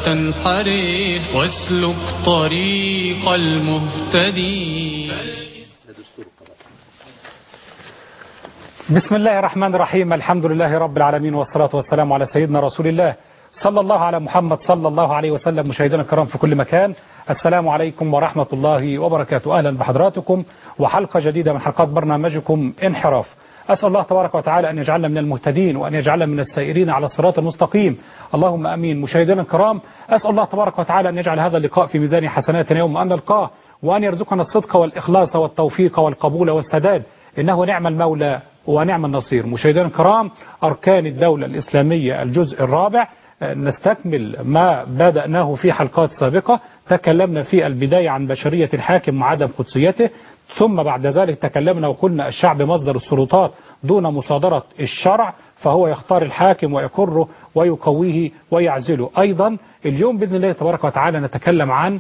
تنحرف واسلك طريق المهتدين بسم الله الرحمن الرحيم الحمد لله رب العالمين والصلاة والسلام على سيدنا رسول الله صلى الله على محمد صلى الله عليه وسلم مشاهدينا الكرام في كل مكان السلام عليكم ورحمة الله وبركاته أهلا بحضراتكم وحلقة جديدة من حلقات برنامجكم انحراف أسأل الله تبارك وتعالى أن يجعلنا من المهتدين وأن يجعلنا من السائرين على الصراط المستقيم اللهم أمين مشاهدينا الكرام أسأل الله تبارك وتعالى أن يجعل هذا اللقاء في ميزان حسناتنا يوم أن نلقاه وأن يرزقنا الصدق والإخلاص والتوفيق والقبول والسداد إنه نعم المولى ونعم النصير مشاهدينا الكرام أركان الدولة الإسلامية الجزء الرابع نستكمل ما بدأناه في حلقات سابقة تكلمنا في البداية عن بشرية الحاكم وعدم قدسيته ثم بعد ذلك تكلمنا وقلنا الشعب مصدر السلطات دون مصادرة الشرع فهو يختار الحاكم ويكره ويقويه ويعزله أيضا اليوم بإذن الله تبارك وتعالى نتكلم عن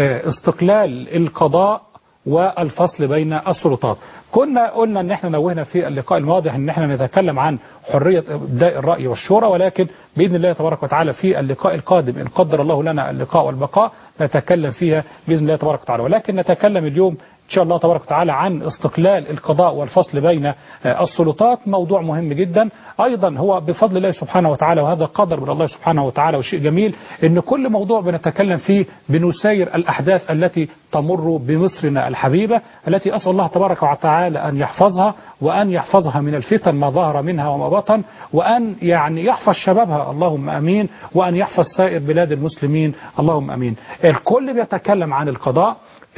استقلال القضاء والفصل بين السلطات كنا قلنا ان احنا نوهنا في اللقاء الماضي ان احنا نتكلم عن حرية ابداء الرأي والشورى ولكن بإذن الله تبارك وتعالى في اللقاء القادم إن قدر الله لنا اللقاء والبقاء نتكلم فيها بإذن الله تبارك وتعالى ولكن نتكلم اليوم إن شاء الله تبارك وتعالى عن استقلال القضاء والفصل بين السلطات موضوع مهم جدا أيضا هو بفضل الله سبحانه وتعالى وهذا قدر من الله سبحانه وتعالى وشيء جميل أن كل موضوع بنتكلم فيه بنسير الأحداث التي تمر بمصرنا الحبيبة التي أسأل الله تبارك وتعالى أن يحفظها وأن يحفظها من الفتن ما ظهر منها وما بطن وأن يعني يحفظ شبابها اللهم أمين وأن يحفظ سائر بلاد المسلمين اللهم أمين الكل بيتكلم عن القضاء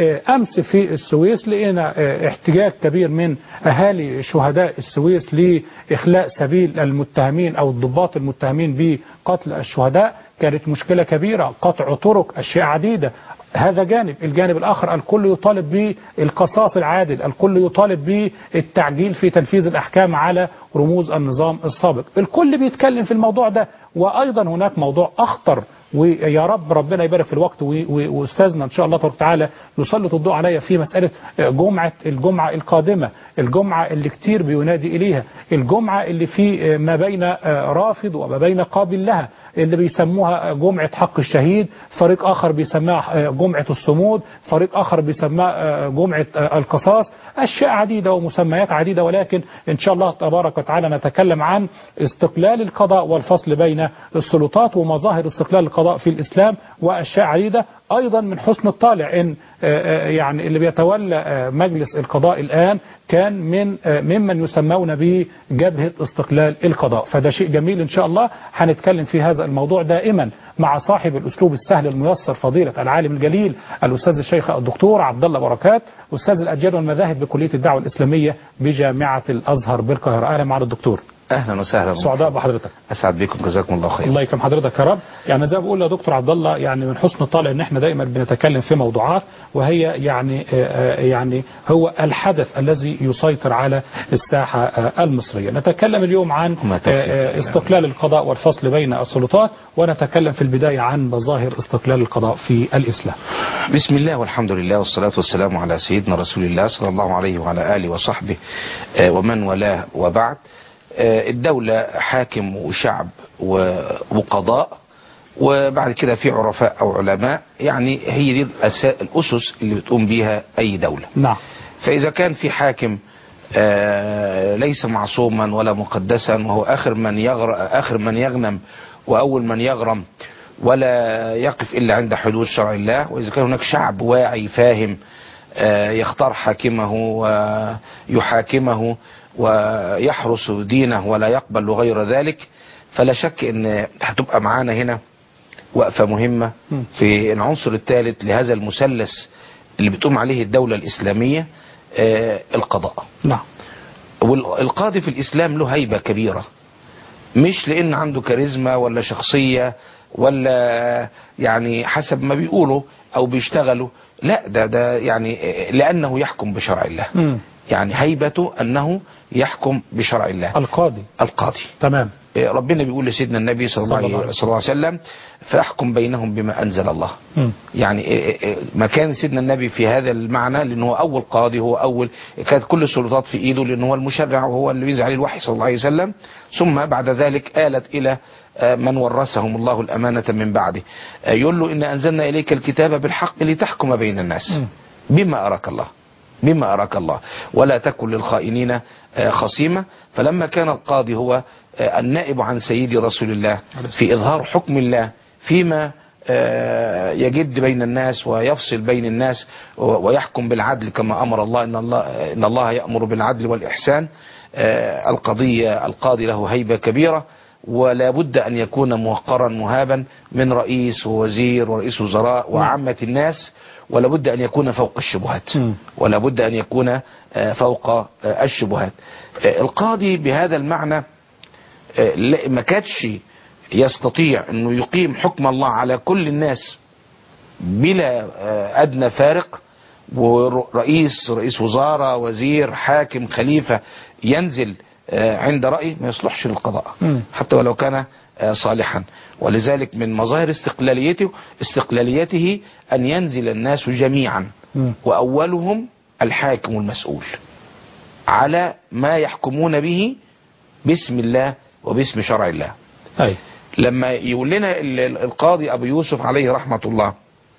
أمس في السويس لقينا احتجاج كبير من أهالي شهداء السويس لإخلاء سبيل المتهمين أو الضباط المتهمين بقتل الشهداء كانت مشكلة كبيرة قطع طرق أشياء عديدة هذا جانب الجانب الآخر الكل يطالب بالقصاص العادل الكل يطالب بالتعجيل في تنفيذ الأحكام على رموز النظام السابق الكل بيتكلم في الموضوع ده وأيضا هناك موضوع أخطر ويا رب ربنا يبارك في الوقت واستاذنا ان شاء الله تبارك وتعالى يسلط الضوء عليا في مساله جمعه الجمعه القادمه، الجمعه اللي كتير بينادي اليها، الجمعه اللي في ما بين رافض وما بين قابل لها، اللي بيسموها جمعه حق الشهيد، فريق اخر بيسماها جمعه الصمود، فريق اخر بيسماها جمعه القصاص، اشياء عديده ومسميات عديده ولكن ان شاء الله تبارك وتعالى نتكلم عن استقلال القضاء والفصل بين السلطات ومظاهر استقلال القضاء القضاء في الإسلام وأشياء عديدة أيضا من حسن الطالع إن يعني اللي بيتولى مجلس القضاء الآن كان من ممن يسمون بجبهة استقلال القضاء فده شيء جميل إن شاء الله هنتكلم في هذا الموضوع دائما مع صاحب الأسلوب السهل الميسر فضيلة العالم الجليل الأستاذ الشيخ الدكتور عبد الله بركات أستاذ الأديان والمذاهب بكلية الدعوة الإسلامية بجامعة الأزهر بالقاهرة أهلا معنا الدكتور اهلا وسهلا سعداء بحضرتك اسعد بكم جزاكم الله خير الله يكرم حضرتك يا رب يعني زي ما بقول يا دكتور عبد الله يعني من حسن الطالع ان احنا دايما بنتكلم في موضوعات وهي يعني يعني هو الحدث الذي يسيطر على الساحه المصريه نتكلم اليوم عن استقلال القضاء والفصل بين السلطات ونتكلم في البدايه عن مظاهر استقلال القضاء في الاسلام بسم الله والحمد لله والصلاه والسلام على سيدنا رسول الله صلى الله عليه وعلى اله وصحبه ومن والاه وبعد الدولة حاكم وشعب وقضاء وبعد كده في عرفاء أو علماء يعني هي دي الأسس اللي بتقوم بيها أي دولة نعم فإذا كان في حاكم ليس معصوما ولا مقدسا وهو آخر من يغر آخر من يغنم وأول من يغرم ولا يقف إلا عند حدود شرع الله وإذا كان هناك شعب واعي فاهم يختار حاكمه ويحاكمه ويحرس دينه ولا يقبل غير ذلك فلا شك ان هتبقى معانا هنا وقفة مهمة في العنصر الثالث لهذا المثلث اللي بتقوم عليه الدولة الإسلامية القضاء نعم والقاضي في الإسلام له هيبة كبيرة مش لأن عنده كاريزما ولا شخصية ولا يعني حسب ما بيقولوا أو بيشتغلوا لا ده ده يعني لأنه يحكم بشرع الله مم. يعني هيبته أنه يحكم بشرع الله القاضي القاضي تمام آه، ربنا بيقول لسيدنا النبي صلى الله, صلى الله عليه, عليه صلى الله عليه وسلم فاحكم بينهم بما أنزل الله مم. يعني إيه إيه مكان سيدنا النبي في هذا المعنى لأنه هو أول قاضي هو أول كانت كل السلطات في إيده لأنه هو المشرع وهو اللي بينزل عليه الوحي صلى الله عليه وسلم ثم بعد ذلك آلت إلى آه، من ورثهم الله الأمانة من بعده آه، يقول له إن أنزلنا إليك الكتاب بالحق لتحكم بين الناس مم. بما أراك الله بما أراك الله ولا تكن للخائنين آه، خصيمة فلما كان القاضي هو آه، النائب عن سيدي رسول الله في إظهار حكم الله فيما آه، يجد بين الناس ويفصل بين الناس و- ويحكم بالعدل كما أمر الله إن الله, إن الله يأمر بالعدل والإحسان آه، القضية القاضي له هيبة كبيرة ولا بد أن يكون موقرا مهابا من رئيس ووزير ورئيس وزراء وعامة الناس ولا بد أن يكون فوق الشبهات مم. ولا بد أن يكون آه، فوق آه، الشبهات آه، القاضي بهذا المعنى آه، لا- ما كانش يستطيع أنه يقيم حكم الله على كل الناس بلا آه، أدنى فارق ورئيس رئيس وزارة وزير حاكم خليفة ينزل آه، عند رأي ما يصلحش للقضاء مم. حتى ولو كان آه، صالحا ولذلك من مظاهر استقلاليته استقلاليته أن ينزل الناس جميعا مم. وأولهم الحاكم المسؤول على ما يحكمون به باسم الله وباسم شرع الله أي لما يقول لنا ال- ال- القاضي أبو يوسف عليه رحمة الله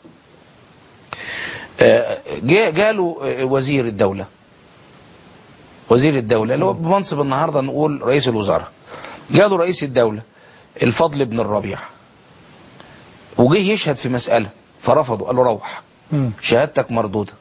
آه، جا- جاله آه، وزير الدولة وزير الدولة اللي هو بمنصب النهاردة نقول رئيس الوزراء جاله رئيس الدولة الفضل بن الربيع وجه يشهد في مسألة فرفضه قال له روح مم. شهادتك مردودة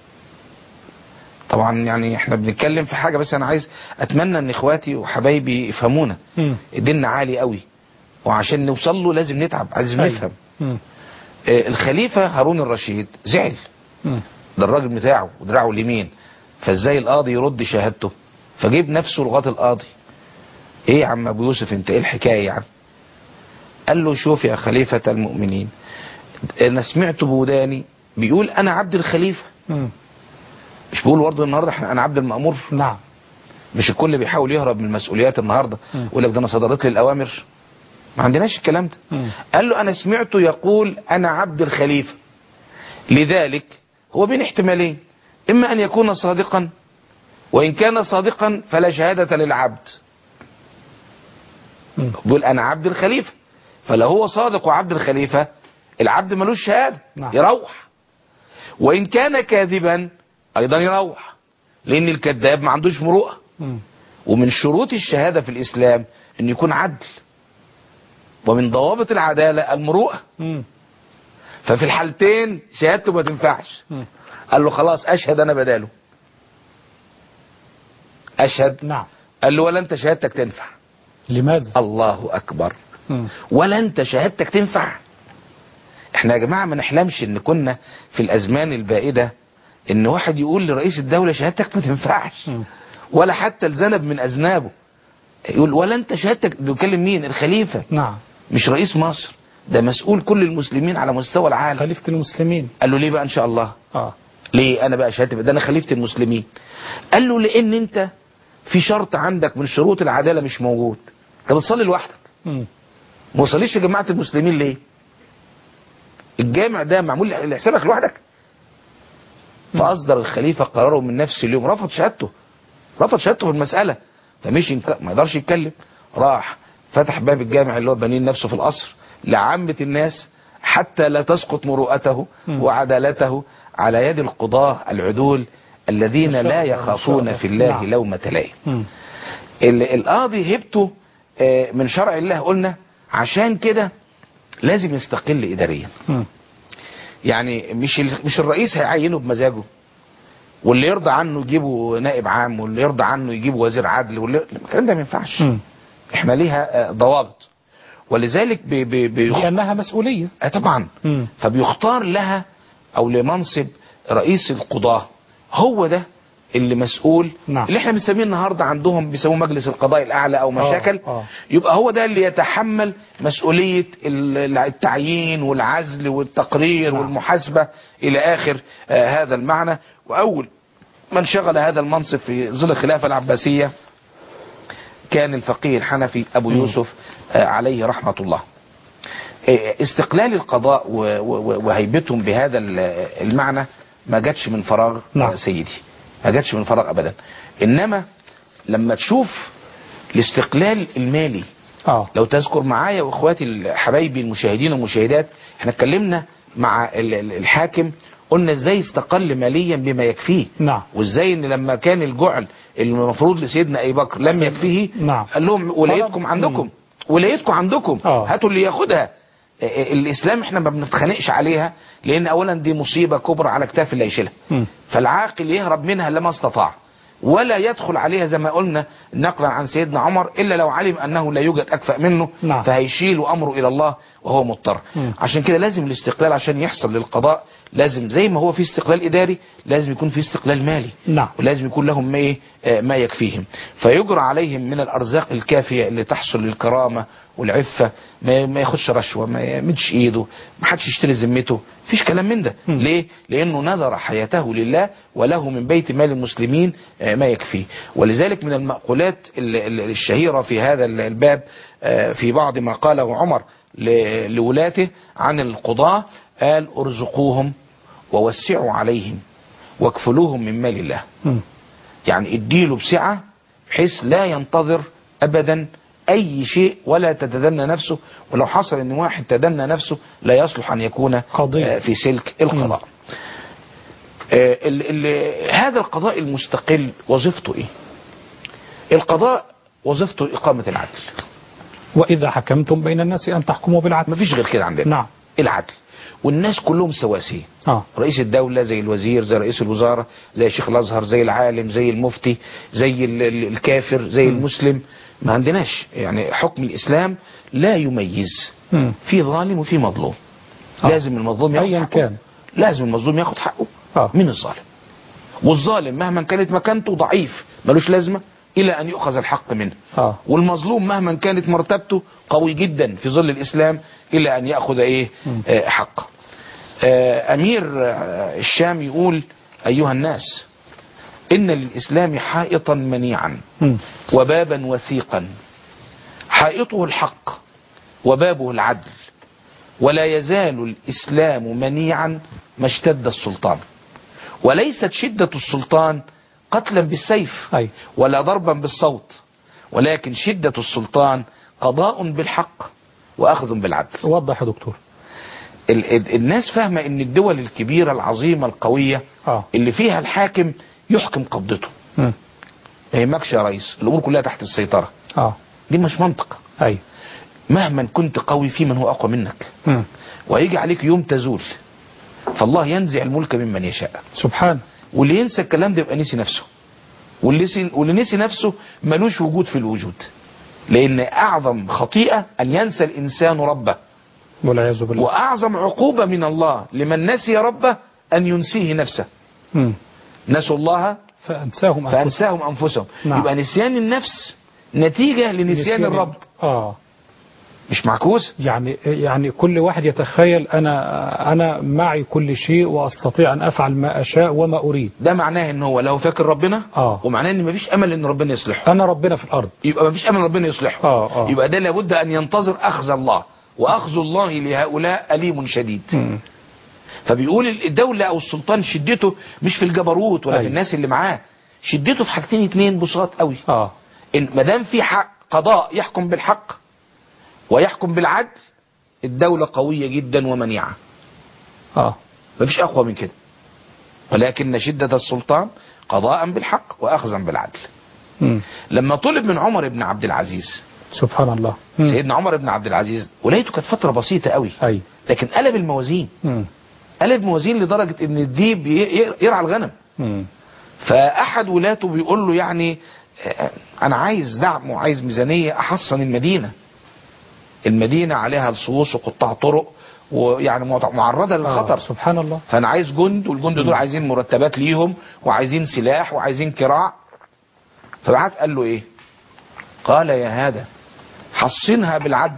طبعا يعني احنا بنتكلم في حاجة بس انا عايز اتمنى ان اخواتي وحبايبي يفهمونا مم. ديننا عالي قوي وعشان نوصل له لازم نتعب لازم أي. نفهم مم. آه، الخليفة هارون الرشيد زعل مم. ده الراجل بتاعه ودراعه اليمين فازاي القاضي يرد شهادته فجيب نفسه لغايه القاضي ايه يا عم ابو يوسف انت ايه الحكايه يعني قال له شوف يا خليفه المؤمنين انا سمعت بوداني بيقول انا عبد الخليفه مم. مش بيقول برضه النهارده احنا انا عبد المامور نعم مش الكل بيحاول يهرب من المسؤوليات النهارده مم. يقول لك ده انا صدرت لي الاوامر ما عندناش الكلام ده مم. قال له انا سمعته يقول انا عبد الخليفه لذلك هو بين احتمالين اما ان يكون صادقا وان كان صادقا فلا شهاده للعبد مم. بيقول انا عبد الخليفه فلو هو صادق وعبد الخليفه العبد ملوش شهاده نعم. يروح وان كان كاذبا ايضا يروح لان الكذاب ما عندوش مروءه مم. ومن شروط الشهاده في الاسلام ان يكون عدل ومن ضوابط العداله المروءه مم. ففي الحالتين شهادته ما تنفعش مم. قال له خلاص اشهد انا بداله اشهد نعم قال له ولا انت شهادتك تنفع لماذا الله اكبر مم. ولا انت شهادتك تنفع احنا يا جماعه ما نحلمش ان كنا في الازمان البائده ان واحد يقول لرئيس الدوله شهادتك ما تنفعش مم. ولا حتى الذنب من اذنابه يقول ولا انت شهادتك بيكلم مين الخليفه نعم مش رئيس مصر ده مسؤول كل المسلمين على مستوى العالم خليفة المسلمين قال له ليه بقى ان شاء الله اه ليه انا بقى شهادتي ده انا خليفه المسلمين قال له لان انت في شرط عندك من شروط العداله مش موجود انت بتصلي لوحدك مم. ما وصليش لجماعه المسلمين ليه الجامع ده معمول لحسابك لوحدك فاصدر الخليفه قراره من نفس اليوم رفض شهادته رفض شهادته في المساله فمش ينك... ما يقدرش يتكلم راح فتح باب الجامع اللي هو بنين نفسه في القصر لعامه الناس حتى لا تسقط مروءته مم. وعدالته على يد القضاه العدول الذين ما شاء لا الله، ما شاء يخافون الله. في الله نعم. لومه لائم مم. ال- القاضي هبته آه، من شرع الله قلنا عشان كده لازم يستقل اداريا مم. يعني مش ال- مش الرئيس هيعينه بمزاجه واللي يرضى عنه يجيبه نائب عام واللي يرضى عنه يجيبه وزير عدل واللي الكلام ده ما ينفعش مم. احنا ليها آه، ضوابط ولذلك بي بي بيخ... لأنها مسؤولية آه طبعا مم. فبيختار لها او لمنصب رئيس القضاة هو ده اللي مسؤول نعم. اللي احنا بنسميه النهارده عندهم بيسموه مجلس القضاء الاعلى او مشاكل آه. يبقى هو ده اللي يتحمل مسؤوليه ال- التعيين والعزل والتقرير نعم. والمحاسبه الى اخر آه هذا المعنى واول من شغل هذا المنصب في ظل الخلافه العباسيه كان الفقيه الحنفي أبو يوسف آه، عليه رحمة الله آه، استقلال القضاء و- و- وهيبتهم بهذا ال- المعنى ما جاتش من فراغ نعم. آه، سيدي ما جاتش من فراغ أبدا إنما لما تشوف الاستقلال المالي اه لو تذكر معايا واخواتي حبايبي المشاهدين والمشاهدات احنا اتكلمنا مع ال- ال- الحاكم قلنا ازاي استقل ماليا بما يكفيه نعم. وازاي ان لما كان الجعل المفروض لسيدنا ابي بكر لم يكفيه نعم. قال لهم ولايتكم طلب- عندكم مم. ولايتكم عندكم آه. هاتوا اللي ياخدها ا- ا- الاسلام احنا ما بنتخانقش عليها لان اولا دي مصيبه كبرى على كتاف اللي يشيلها مم. فالعاقل يهرب منها لما استطاع ولا يدخل عليها زي ما قلنا نقلا عن سيدنا عمر الا لو علم انه لا يوجد اكفأ منه نعم. فهيشيل امره الى الله وهو مضطر مم. عشان كده لازم الاستقلال عشان يحصل للقضاء لازم زي ما هو في استقلال اداري لازم يكون في استقلال مالي نعم. ولازم يكون لهم ما إيه؟ آه، ما يكفيهم فيجرى عليهم من الارزاق الكافيه اللي تحصل للكرامه والعفه ما, ما ياخدش رشوه ما يمدش ايده ما حدش يشتري ذمته مفيش كلام من ده مم. ليه لانه نذر حياته لله وله من بيت مال المسلمين آه، ما يكفيه ولذلك من المأقولات ال- ال- الشهيره في هذا ال- الباب آه، في بعض ما قاله عمر ل- لولاته عن القضاه قال ارزقوهم ووسعوا عليهم واكفلوهم من مال الله مم. يعني اديله بسعة بحيث لا ينتظر ابدا اي شيء ولا تتدنى نفسه ولو حصل ان واحد تدنى نفسه لا يصلح ان يكون قضية. آه، في سلك القضاء آه، ال ال هذا القضاء المستقل وظيفته ايه القضاء وظيفته اقامة العدل وإذا حكمتم بين الناس أن تحكموا بالعدل مفيش غير كده عندنا نعم العدل والناس كلهم سواسية اه رئيس الدولة زي الوزير زي رئيس الوزارة زي شيخ الأزهر زي العالم زي المفتي زي ال- ال- الكافر زي المسلم ما عندناش يعني حكم الإسلام لا يميز مم. في ظالم وفي مظلوم آه. لازم المظلوم ياخد أيا حقه كان. لازم المظلوم ياخد حقه آه. من الظالم والظالم مهما كانت مكانته ضعيف ملوش لازمة إلى أن يؤخذ الحق منه اه والمظلوم مهما كانت مرتبته قوي جدا في ظل الإسلام إلى أن يأخذ إيه آه حقه آه أمير آه الشام يقول أيها الناس إن للإسلام حائطا منيعا مم. وبابا وثيقا حائطه الحق وبابه العدل ولا يزال الإسلام منيعا ما اشتد السلطان وليست شدة السلطان قتلا بالسيف أي. ولا ضربا بالصوت ولكن شدة السلطان قضاء بالحق وأخذ بالعدل وضح يا دكتور ال- ال- الناس فاهمة ان الدول الكبيرة العظيمة القوية اه اللي فيها الحاكم يحكم قبضته مم. ما يهمكش يا ريس الامور كلها تحت السيطرة اه دي مش منطق أي مهما كنت قوي في من هو اقوى منك مم. ويجي عليك يوم تزول فالله ينزع الملك ممن يشاء سبحان واللي ينسى الكلام ده يبقى نسي نفسه واللي نسي, واللي نسي نفسه ملوش وجود في الوجود لان اعظم خطيئة ان ينسى الانسان ربه والعياذ بالله واعظم عقوبة من الله لمن نسي ربه ان ينسيه نفسه مم. نسوا الله فأنساهم أنفسهم. فانساهم انفسهم نعم. يبقى نسيان النفس نتيجة لنسيان الرب اه مش معكوس يعني يعني كل واحد يتخيل انا انا معي كل شيء واستطيع ان افعل ما اشاء وما اريد ده معناه ان هو له فاكر ربنا آه. ومعناه ان مفيش امل ان ربنا يصلحه انا ربنا في الارض يبقى مفيش امل ربنا يصلحه آه، آه. يبقى ده لابد ان ينتظر اخذ الله واخذ الله لهؤلاء اليم شديد مم. فبيقول الدولة او السلطان شدته مش في الجبروت ولا في أيوة. الناس اللي معاه شدته في حاجتين اتنين بساط قوي اه ان ما دام في حق قضاء يحكم بالحق ويحكم بالعدل الدولة قوية جدا ومنيعة اه مفيش اقوى من كده ولكن شدة السلطان قضاء بالحق واخذا بالعدل مم. لما طلب من عمر بن عبد العزيز سبحان الله مم. سيدنا عمر بن عبد العزيز ولايته كانت فترة بسيطة قوي اي لكن قلب الموازين مم. قلب موازين لدرجة ان الديب ي- ي- يرعى الغنم مم. فاحد ولاته بيقول له يعني آه، انا عايز دعم وعايز ميزانية احصن المدينة المدينة عليها لصوص وقطاع طرق ويعني مع- معرضة للخطر آه. سبحان الله فانا عايز جند والجند دول عايزين مرتبات ليهم وعايزين سلاح وعايزين كراع فبعت قال له ايه قال يا هذا حصنها بالعدل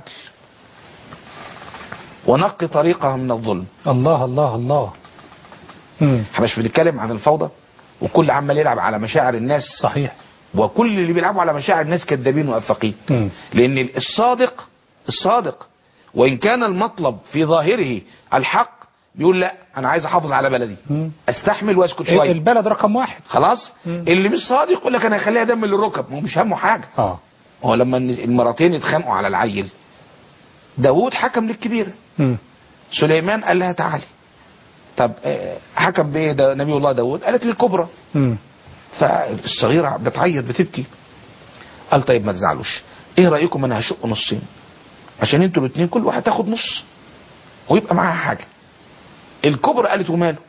ونقي طريقها من الظلم الله الله الله مم. احنا مش بنتكلم عن الفوضى وكل عمال يلعب على مشاعر الناس صحيح وكل اللي بيلعبوا على مشاعر الناس كذابين وافاقين مم. لان الصادق الصادق وان كان المطلب في ظاهره الحق بيقول لا انا عايز احافظ على بلدي مم. استحمل واسكت شويه البلد رقم واحد خلاص مم. اللي مش صادق يقول لك انا هخليها دم للركب ما هو مش همه حاجه اه هو لما المرتين اتخانقوا على العيل داوود حكم للكبيره مم. سليمان قال لها تعالي طب آه، حكم بايه ده نبي الله داوود قالت للكبرى مم. فالصغيره بتعيط بتبكي قال طيب ما تزعلوش ايه رايكم انا هشق نصين عشان انتوا الاثنين كل واحد تاخد نص ويبقى معاها حاجه الكبرى قالت وماله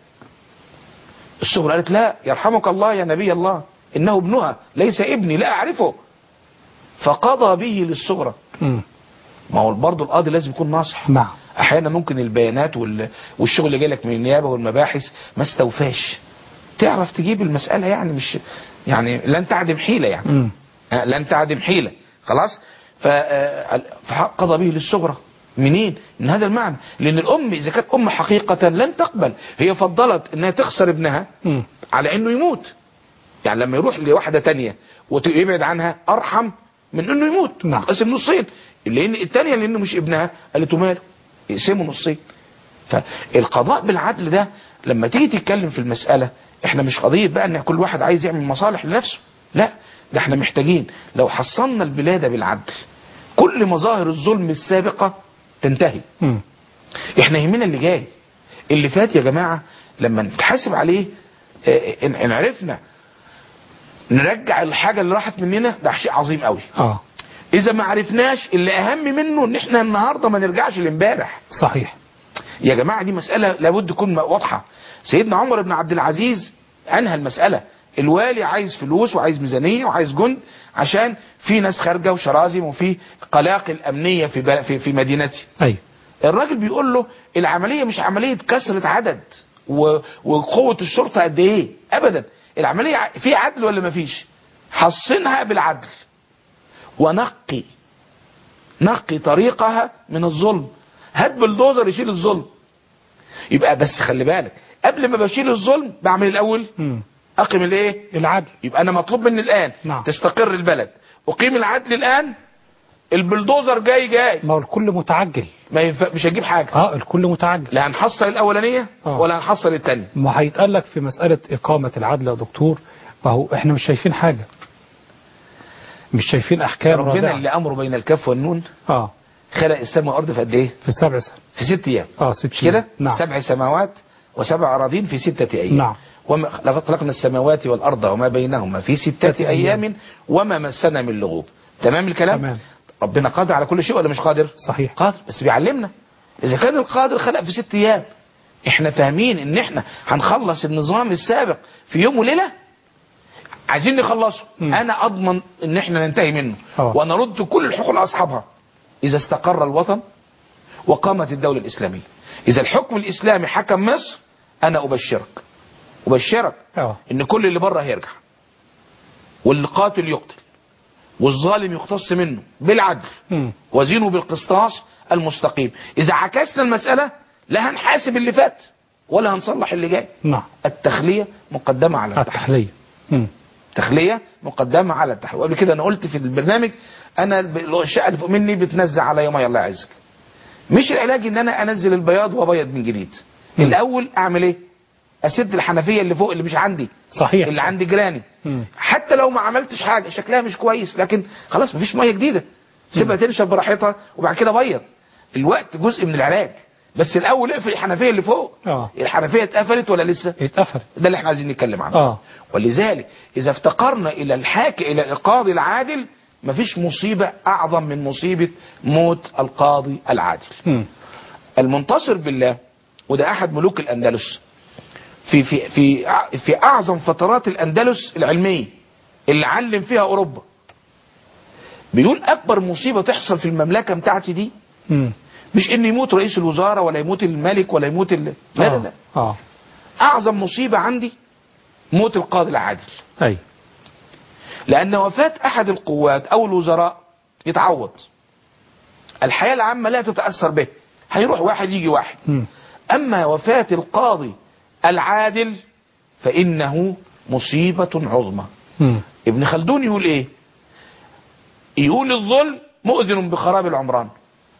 الصغرى قالت لا يرحمك الله يا نبي الله انه ابنها ليس ابني لا اعرفه فقضى به للصغرى مم. ما هو برضه القاضي لازم يكون ناصح نعم احيانا ممكن البيانات وال... والشغل اللي جاي لك من النيابه والمباحث ما استوفاش تعرف تجيب المساله يعني مش يعني لن تعدم حيله يعني مم. آه، لن تعدم حيله خلاص ف- آه، فقضى به للصغرى منين من هذا المعنى لان الام اذا كانت ام حقيقه لن تقبل هي فضلت انها تخسر ابنها مم. على انه يموت يعني لما يروح لواحدة تانية ويبعد عنها ارحم من انه يموت نعم. قسم نصين لان التانية لانه مش ابنها قالت له ماله يقسموا نصين فالقضاء بالعدل ده لما تيجي تتكلم في المسألة احنا مش قضية بقى ان كل واحد عايز يعمل مصالح لنفسه لا ده احنا محتاجين لو حصلنا البلاد بالعدل كل مظاهر الظلم السابقة تنتهي مم. احنا يهمنا اللي جاي اللي فات يا جماعة لما نتحاسب عليه اه، ان ان عرفنا نرجع الحاجة اللي راحت مننا ده شيء عظيم قوي اه اذا ما عرفناش اللي اهم منه ان احنا النهاردة ما نرجعش لامبارح صحيح يا جماعة دي مسألة لابد تكون واضحة سيدنا عمر بن عبد العزيز انهى المسألة الوالي عايز فلوس وعايز ميزانية وعايز جند عشان في ناس خارجة وشرازم وفي قلاقل امنية في بل- في, في مدينتي ايوه الراجل بيقول له العملية مش عملية كسرة عدد و- وقوة الشرطة قد ايه ابدا العملية ع- في عدل ولا ما فيش حصنها بالعدل ونقي نقي طريقها من الظلم هات بلدوزر يشيل الظلم يبقى بس خلي بالك قبل ما بشيل الظلم بعمل الاول مم. اقيم الايه العدل يبقى انا مطلوب مني الان نعم. تستقر البلد اقيم العدل الان البلدوزر جاي جاي ما هو الكل متعجل ما ينفع مش هجيب حاجه اه الكل متعجل لا هنحصل الاولانيه آه. ولا هنحصل الثانيه ما هيتقال لك في مسألة إقامة العدل يا دكتور ما هو احنا مش شايفين حاجة مش شايفين أحكام ربنا رادعة اللي امره بين الكف والنون اه خلق السماء والارض في قد ايه في سبع سنة في ست ايام اه ست مش كده نعم سبع سماوات وسبع اراضين في ستة ايام نعم. وما لقد خلقنا السماوات والارض وما بينهما في ستة ستة ايام أيام. وما مسنا من لغوب تمام الكلام تمام. ربنا قادر على كل شيء ولا مش قادر صحيح قادر بس بيعلمنا اذا كان القادر خلق في ست ايام احنا فاهمين ان احنا هنخلص النظام السابق في يوم وليله عايزين نخلصه مم. انا اضمن ان احنا ننتهي منه آه. ونرد كل الحقوق لاصحابها اذا استقر الوطن وقامت الدوله الاسلاميه اذا الحكم الاسلامي حكم مصر انا ابشرك ابشرك اه ان كل اللي بره هيرجع والقاتل يقتل والظالم يقتص منه بالعدل مم. وزنوا بالقسطاس المستقيم اذا عكسنا المسألة لا هنحاسب اللي فات ولا هنصلح اللي جاي نعم التخلية مقدمة على التحلية التحلية مم. التخلية مقدمة على التحلية وقبل كده انا قلت في البرنامج انا الب- الشقة اللي فوق مني بتنزع على ميه الله يعزك مش العلاج ان انا انزل البياض وابيض من جديد مم. الاول اعمل ايه اسد الحنفية اللي فوق اللي مش عندي صحيح اللي عند جيراني مم. حتى لو ما عملتش حاجة شكلها مش كويس لكن خلاص مفيش مية جديدة سيبها تنشف براحتها وبعد كده بيض الوقت جزء من العلاج بس الاول اقفل الحنفية اللي فوق اه الحنفية اتقفلت ولا لسه اتقفل ده اللي احنا عايزين نتكلم عنه اه ولذلك اذا افتقرنا الى الحاكم الى القاضي العادل مفيش مصيبة اعظم من مصيبة موت القاضي العادل مم. المنتصر بالله وده احد ملوك الاندلس في في في في اعظم فترات الاندلس العلميه اللي علم فيها اوروبا بيقول اكبر مصيبه تحصل في المملكه بتاعتي دي مم. مش ان يموت رئيس الوزاره ولا يموت الملك ولا يموت ال... لا لا آه. لا اه اعظم مصيبه عندي موت القاضي العادل اي لان وفاه احد القوات او الوزراء يتعوض الحياه العامه لا تتاثر به هيروح واحد يجي واحد مم. أما وفاة القاضي العادل فإنه مصيبة عظمى مم. ابن خلدون يقول ايه يقول الظلم مؤذن بخراب العمران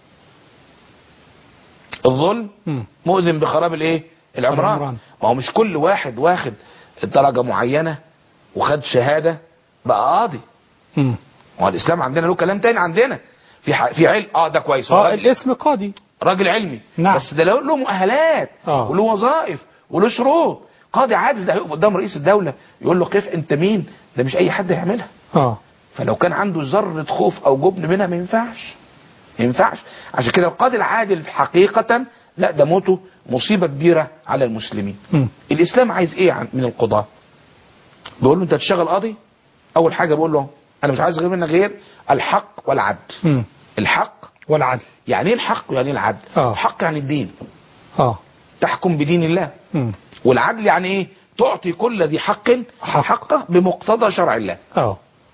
الظلم مم. مؤذن بخراب الايه العمران العمران. ما هو مش كل واحد واخد درجة معينة وخد شهادة بقى قاضي مم. ما هو الاسلام عندنا له كلام تاني عندنا في ح... في علم اه ده كويس اه راجل, الاسم قاضي راجل علمي نعم. بس ده له له مؤهلات آه. وله وظائف وله شروط قاضي عادل ده هيقف قدام رئيس الدولة يقول له قف انت مين ده مش اي حد هيعملها اه فلو كان عنده ذرة خوف او جبن منها ما ينفعش ما ينفعش عشان كده القاضي العادل حقيقة لا ده موته مصيبة كبيرة على المسلمين مم. الاسلام عايز ايه عن- من القضاة بيقول له انت تشتغل قاضي اول حاجة بقول له انا مش عايز غير منك غير الحق والعدل مم. الحق والعدل يعني ايه الحق يعني ايه العدل آه. الحق يعني الدين اه تحكم بدين الله مم. والعدل يعني ايه تعطي كل ذي حق حق. حقه بمقتضى شرع الله اه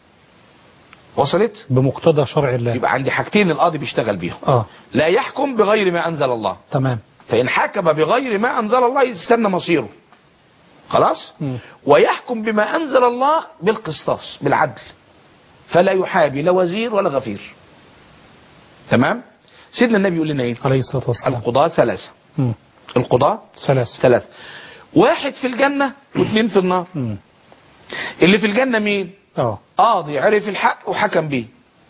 وصلت بمقتضى شرع الله يبقى عندي حاجتين القاضي بيشتغل بيهم اه لا يحكم بغير ما انزل الله تمام فان حكم بغير ما انزل الله يستنى مصيره خلاص مم. ويحكم بما انزل الله بالقسطاس بالعدل فلا يحابي لا وزير ولا غفير تمام سيدنا النبي يقول لنا ايه عليه الصلاة والسلام القضاة ثلاثة مم. القضاة ثلاثة ثلاثة واحد في الجنة واثنين في النار مم. اللي في الجنة مين اه قاضي عرف الحق وحكم بيه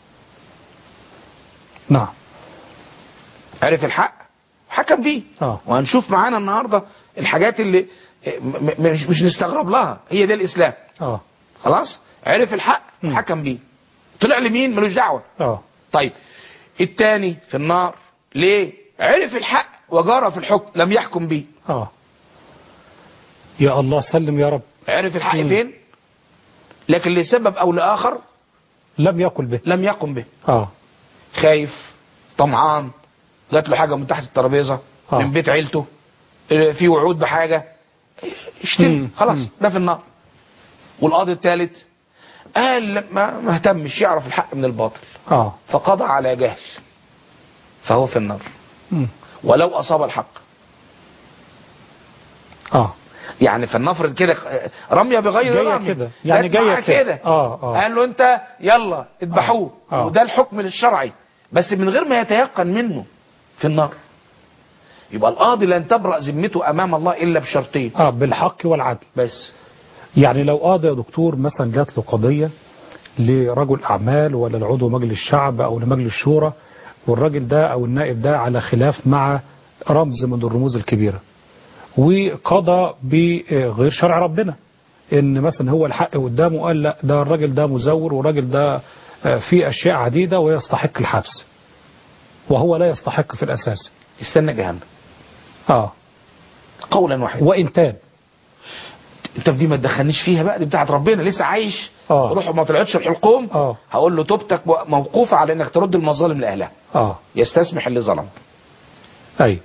نعم عرف الحق وحكم بيه اه وهنشوف معانا النهاردة الحاجات اللي م- م- مش, مش نستغرب لها هي ده الإسلام اه خلاص عرف الحق مم. وحكم بيه طلع لمين ملوش دعوة اه طيب التاني في النار ليه عرف الحق وجار في الحكم لم يحكم بيه اه يا الله سلم يا رب عرف الحق مم. فين لكن لسبب او لاخر لم يقل به لم يقم به اه خايف طمعان جات له حاجه من تحت الترابيزه آه. من بيت عيلته اه، في وعود بحاجه اشتري مم. خلاص مم. ده في النار والقاضي الثالث قال لا، ما ما اهتمش يعرف الحق من الباطل اه فقضى على جهل فهو في النار مم. ولو اصاب الحق اه يعني فلنفرض كده اه، رميه بغير جاية رمي كده. يعني جت معاه جاية كده. كده آه، آه. قال له انت يلا اذبحوه آه، آه. وده الحكم الشرعي بس من غير ما يتيقن منه في النار يبقى القاضي لن تبرأ ذمته امام الله الا بشرطين اه بالحق والعدل بس يعني لو قاضي يا دكتور مثلا جات له قضية لرجل أعمال ولا لعضو مجلس الشعب أو لمجلس الشورى والراجل ده أو النائب ده على خلاف مع رمز من الرموز الكبيرة وقضى بغير شرع ربنا ان مثلا هو الحق قدامه قال لا ده الراجل ده مزور والراجل ده آه، فيه اشياء عديده ويستحق الحبس وهو لا يستحق في الاساس استنى جهنم اه قولا واحدا وان تاب انت في دي ما تدخلنيش فيها بقى دي بتاعت ربنا لسه عايش آه. روح ما طلعتش الحلقوم آه. هقول له توبتك موقوفه على انك ترد المظالم لاهلها اه يستسمح اللي ظلم اي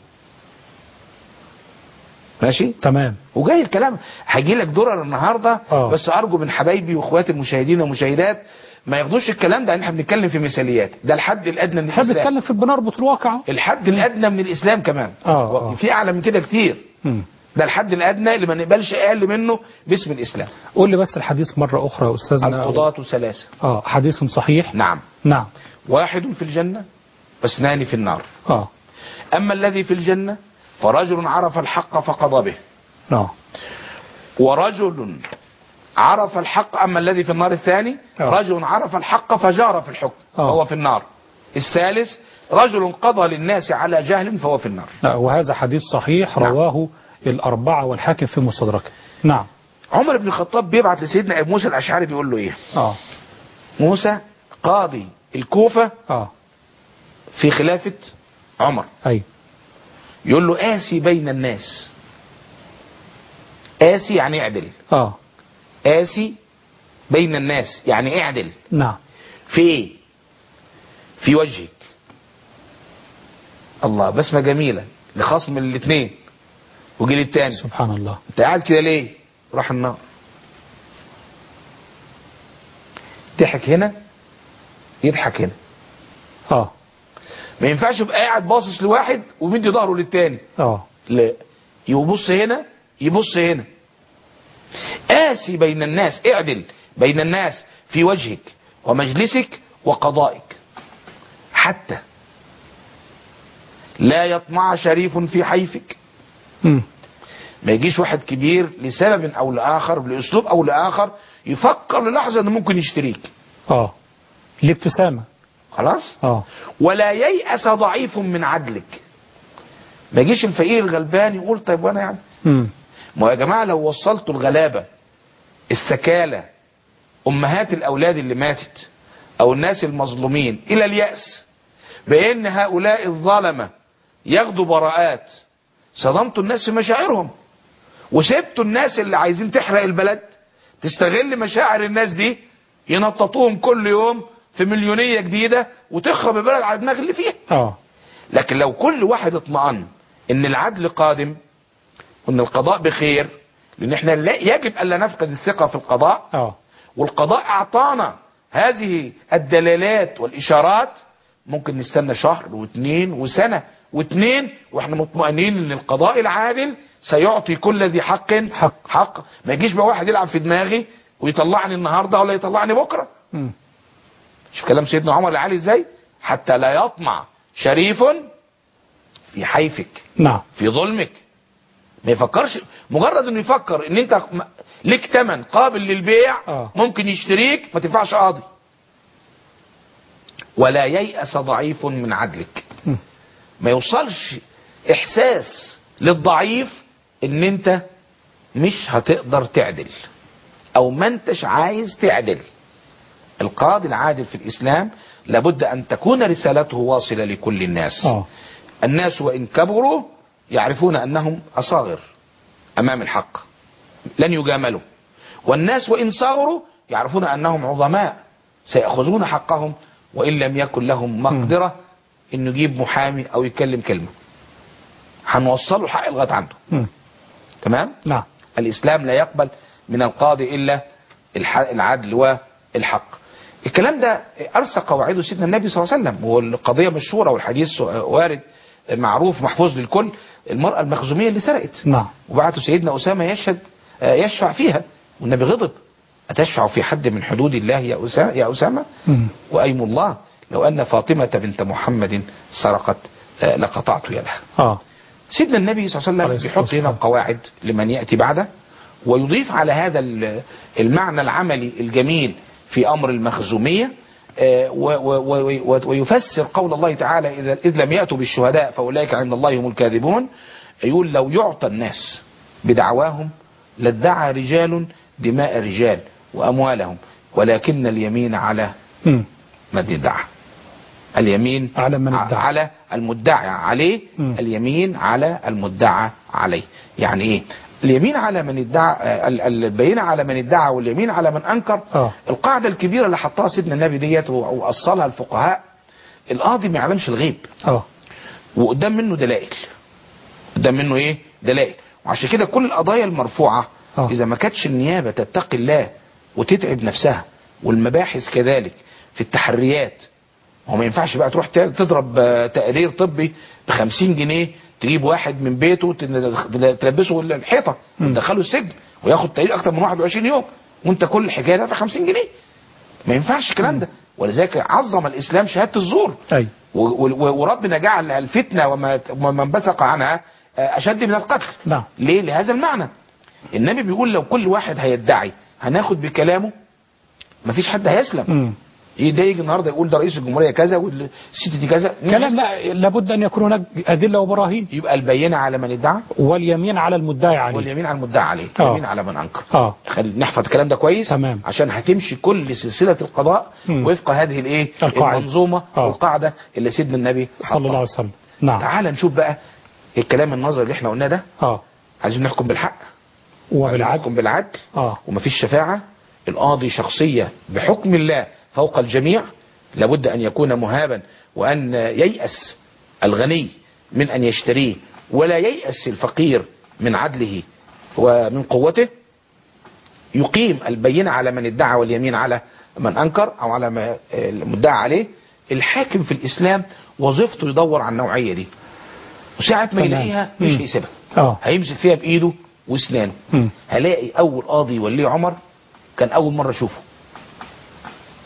ماشي تمام وجاي الكلام هيجي لك درر النهارده آه. بس ارجو من حبايبي واخواتي المشاهدين والمشاهدات ما ياخدوش الكلام ده ان احنا بنتكلم في مثاليات ده الحد الادنى من احنا الاسلام بنتكلم في بنربط الواقع الحد الادنى من الاسلام كمان آه، آه. في اعلى من كده كتير مم. ده الحد الادنى اللي ما نقبلش اقل منه باسم الاسلام قول لي بس الحديث مرة أخرى يا أستاذنا القضاة ثلاثة اه حديث صحيح نعم نعم واحد في الجنة واثنان في النار اه اما الذي في الجنة فرجل عرف الحق فقضى به نعم ورجل عرف الحق أما الذي في النار الثاني آه. رجل عرف الحق فجار في الحكم آه. فهو في النار الثالث رجل قضى للناس على جهل فهو في النار لا، وهذا حديث صحيح نعم. رواه الأربعة والحاكم في مستدركه نعم عمر بن الخطاب بيبعت لسيدنا ابو موسى الاشعري بيقول له ايه اه موسى قاضي الكوفة اه في خلافة عمر أي يقول له آسي بين الناس آسي يعني اعدل اه آسي بين الناس يعني اعدل نعم في ايه في وجهك الله بسمة جميلة لخصم الاثنين وجيل التاني سبحان الله انت قاعد كده ليه راح النار ضحك هنا يضحك هنا اه ما ينفعش يبقى قاعد باصص لواحد ومدي ظهره للتاني اه لا يبص هنا يبص هنا قاسي بين الناس اعدل بين الناس في وجهك ومجلسك وقضائك حتى لا يطمع شريف في حيفك مم. ما يجيش واحد كبير لسبب او لاخر لاسلوب او لاخر يفكر للحظه انه ممكن يشتريك اه الابتسامة خلاص اه ولا ييأس ضعيف من عدلك ما يجيش الفقير الغلبان يقول طيب وانا يعني مم. ما هو يا جماعه لو وصلتوا الغلابه السكالة امهات الاولاد اللي ماتت او الناس المظلومين الى اليأس بان هؤلاء الظلمه ياخدوا براءات صدمتوا الناس في مشاعرهم وسبتوا الناس اللي عايزين تحرق البلد تستغل مشاعر الناس دي ينططوهم كل يوم في مليونية جديدة وتخرب البلد على دماغ اللي فيها اه لكن لو كل واحد اطمأن ان العدل قادم وان القضاء بخير لان احنا لا يجب الا نفقد الثقة في القضاء اه والقضاء اعطانا هذه الدلالات والاشارات ممكن نستنى شهر واثنين وسنة واثنين واحنا مطمئنين ان القضاء العادل سيعطي كل ذي حق حق. حق ما يجيش بقى واحد يلعب في دماغي ويطلعني النهارده ولا يطلعني بكره مم. شوف كلام سيدنا عمر العالي ازاي حتى لا يطمع شريف في حيفك نعم في ظلمك ما يفكرش مجرد انه يفكر ان انت م- ليك تمن قابل للبيع آه. ممكن يشتريك ما تنفعش قاضي ولا ييأس ضعيف من عدلك مم. ما يوصلش احساس للضعيف ان انت مش هتقدر تعدل او ما انتش عايز تعدل القاضي العادل في الاسلام لابد ان تكون رسالته واصلة لكل الناس اه الناس وإن كبروا يعرفون أنهم أصاغر أمام الحق لن يجاملوا والناس وإن صغروا يعرفون أنهم عظماء سيأخذون حقهم وإن لم يكن لهم مقدرة إنه يجيب محامي أو يتكلم كلمة هنوصلوا الحق لغاية عنده مم. تمام نعم الإسلام لا يقبل من القاضي إلا الح- العدل والحق الكلام ده أرسى قواعده سيدنا النبي صلى الله عليه وسلم والقضية مشهورة والحديث وارد معروف محفوظ للكل المرأة المخزومية اللي سرقت نعم وبعته سيدنا أسامة يشهد آه، يشفع فيها والنبي غضب أتشفع في حد من حدود الله يا أسامة, يا أسامة مم. وأيم الله لو أن فاطمة بنت محمد سرقت آه، لقطعت يدها اه سيدنا النبي صلى الله عليه عليه الصلاة وسلم بيحط هنا والسلام. القواعد لمن يأتي بعده ويضيف على هذا ال- المعنى العملي الجميل في أمر المخزومية آه، و- و- و- و- ويفسر قول الله تعالى إذا إذ لم يأتوا بالشهداء فأولئك عند الله هم الكاذبون يقول لو يعطى الناس بدعواهم لادعى رجال دماء رجال وأموالهم ولكن اليمين على مم. من ادعى اليمين على من ع- ادعى. على المدعى عليه مم. اليمين على المدعى عليه يعني ايه اليمين على من ادعى آه، ال- ال- البينة على من ادعى واليمين على من انكر اه القاعدة الكبيرة اللي حطها سيدنا النبي ديت و- واصلها الفقهاء القاضي ما يعلمش الغيب اه وقدام منه دلائل قدام منه ايه دلائل وعشان كده كل القضايا المرفوعة آه. اذا ما كانتش النيابة تتقي الله وتتعب نفسها والمباحث كذلك في التحريات هو ما ينفعش بقى تروح ت- تضرب آه، تقرير طبي ب 50 جنيه تجيب واحد من بيته تن- تلبسه الحيطه مم. وتدخله السجن وياخد تقرير اكتر من 21 يوم وانت كل الحكايه ده ب 50 جنيه ما ينفعش الكلام ده ولذلك عظم الاسلام شهاده الزور اي و- و- وربنا جعل الفتنه وما وما انبثق عنها آه، اشد من القتل نعم ليه لهذا المعنى النبي بيقول لو كل واحد هيدعي هناخد بكلامه مفيش حد هيسلم مم. ده يجي النهارده يقول ده رئيس الجمهوريه كذا والست دي كذا كلام لا لابد ان يكون هناك ادله وبراهين يبقى البينه على من ادعى واليمين على المدعي عليه واليمين على المدعى عليه آه. واليمين على من انكر اه خلي نحفظ الكلام ده كويس تمام. عشان هتمشي كل سلسله القضاء مم. وفق هذه الايه القاعدة. المنظومه آه. والقاعده اللي سيدنا النبي صلى الله عليه حطها. وسلم نعم تعال نشوف بقى الكلام النظري اللي احنا قلناه ده اه عايزين نحكم بالحق عايزين وبالعدل نحكم بالعدل اه ومفيش شفاعة القاضي شخصية بحكم الله فوق الجميع لابد أن يكون مهابا وأن ييأس الغني من أن يشتريه ولا ييأس الفقير من عدله ومن قوته يقيم البينة على من ادعى واليمين على من أنكر أو على ما المدعى عليه الحاكم في الإسلام وظيفته يدور على النوعية دي وساعة ما تمام. يلاقيها مش مم. هيسيبها اه هيمسك فيها بإيده واسنانه مم. هلاقي اول قاضي ولي عمر كان اول مره اشوفه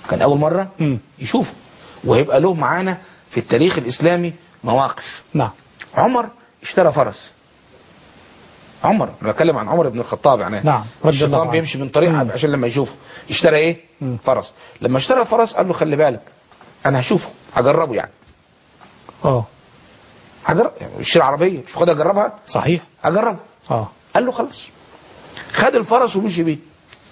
كان اول مره مم. يشوفه وهيبقى له معانا في التاريخ الاسلامي مواقف نعم عمر اشترى فرس عمر انا بتكلم عن عمر بن الخطاب يعني نعم، رضي الله الشيطان عنه. بيمشي من طريق مم. عشان لما يشوفه اشترى ايه مم. فرس لما اشترى فرس قال له خلي بالك انا هشوفه هجربه يعني اه هجرب يعني اشتري عربيه مش خدها اجربها صحيح هجربه اه قال له خلاص خد الفرس ومشي بيه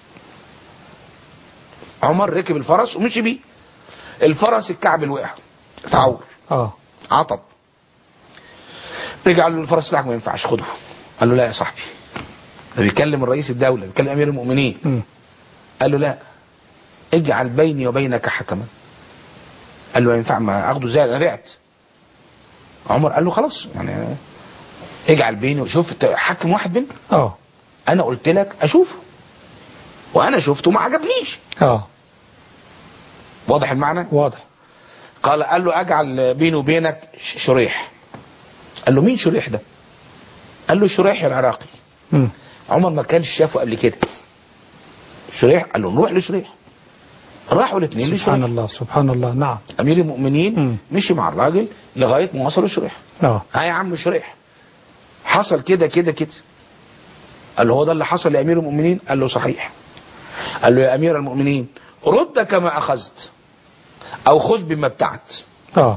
عمر ركب الفرس ومشي بيه الفرس الكعب وقع اتعور اه عطب رجع له الفرس بتاعك ما ينفعش خده قال له لا يا صاحبي ده بيكلم الرئيس الدولة بيكلم أمير المؤمنين مم. قال له لا اجعل بيني وبينك حكما قال له ينفع ما اخده ازاي انا بعت عمر قال له خلاص يعني اجعل بيني شوف أنت حكم واحد بيننا اه انا قلت لك اشوفه وانا شفته ما عجبنيش اه واضح المعنى واضح قال قال له اجعل بيني وبينك ش- شريح قال له مين شريح ده قال له شريح العراقي مم. عمر ما كانش شافه قبل كده شريح قال له نروح لشريح راحوا الاثنين سبحان لشريح الله سبحان الله نعم امير المؤمنين مم. مشي مع الراجل لغايه ما وصلوا شريح اه ها يا عم شريح حصل كده كده كده قال له هو ده اللي حصل لامير المؤمنين قال له صحيح قال له يا امير المؤمنين رد كما اخذت او خذ بما ابتعت اه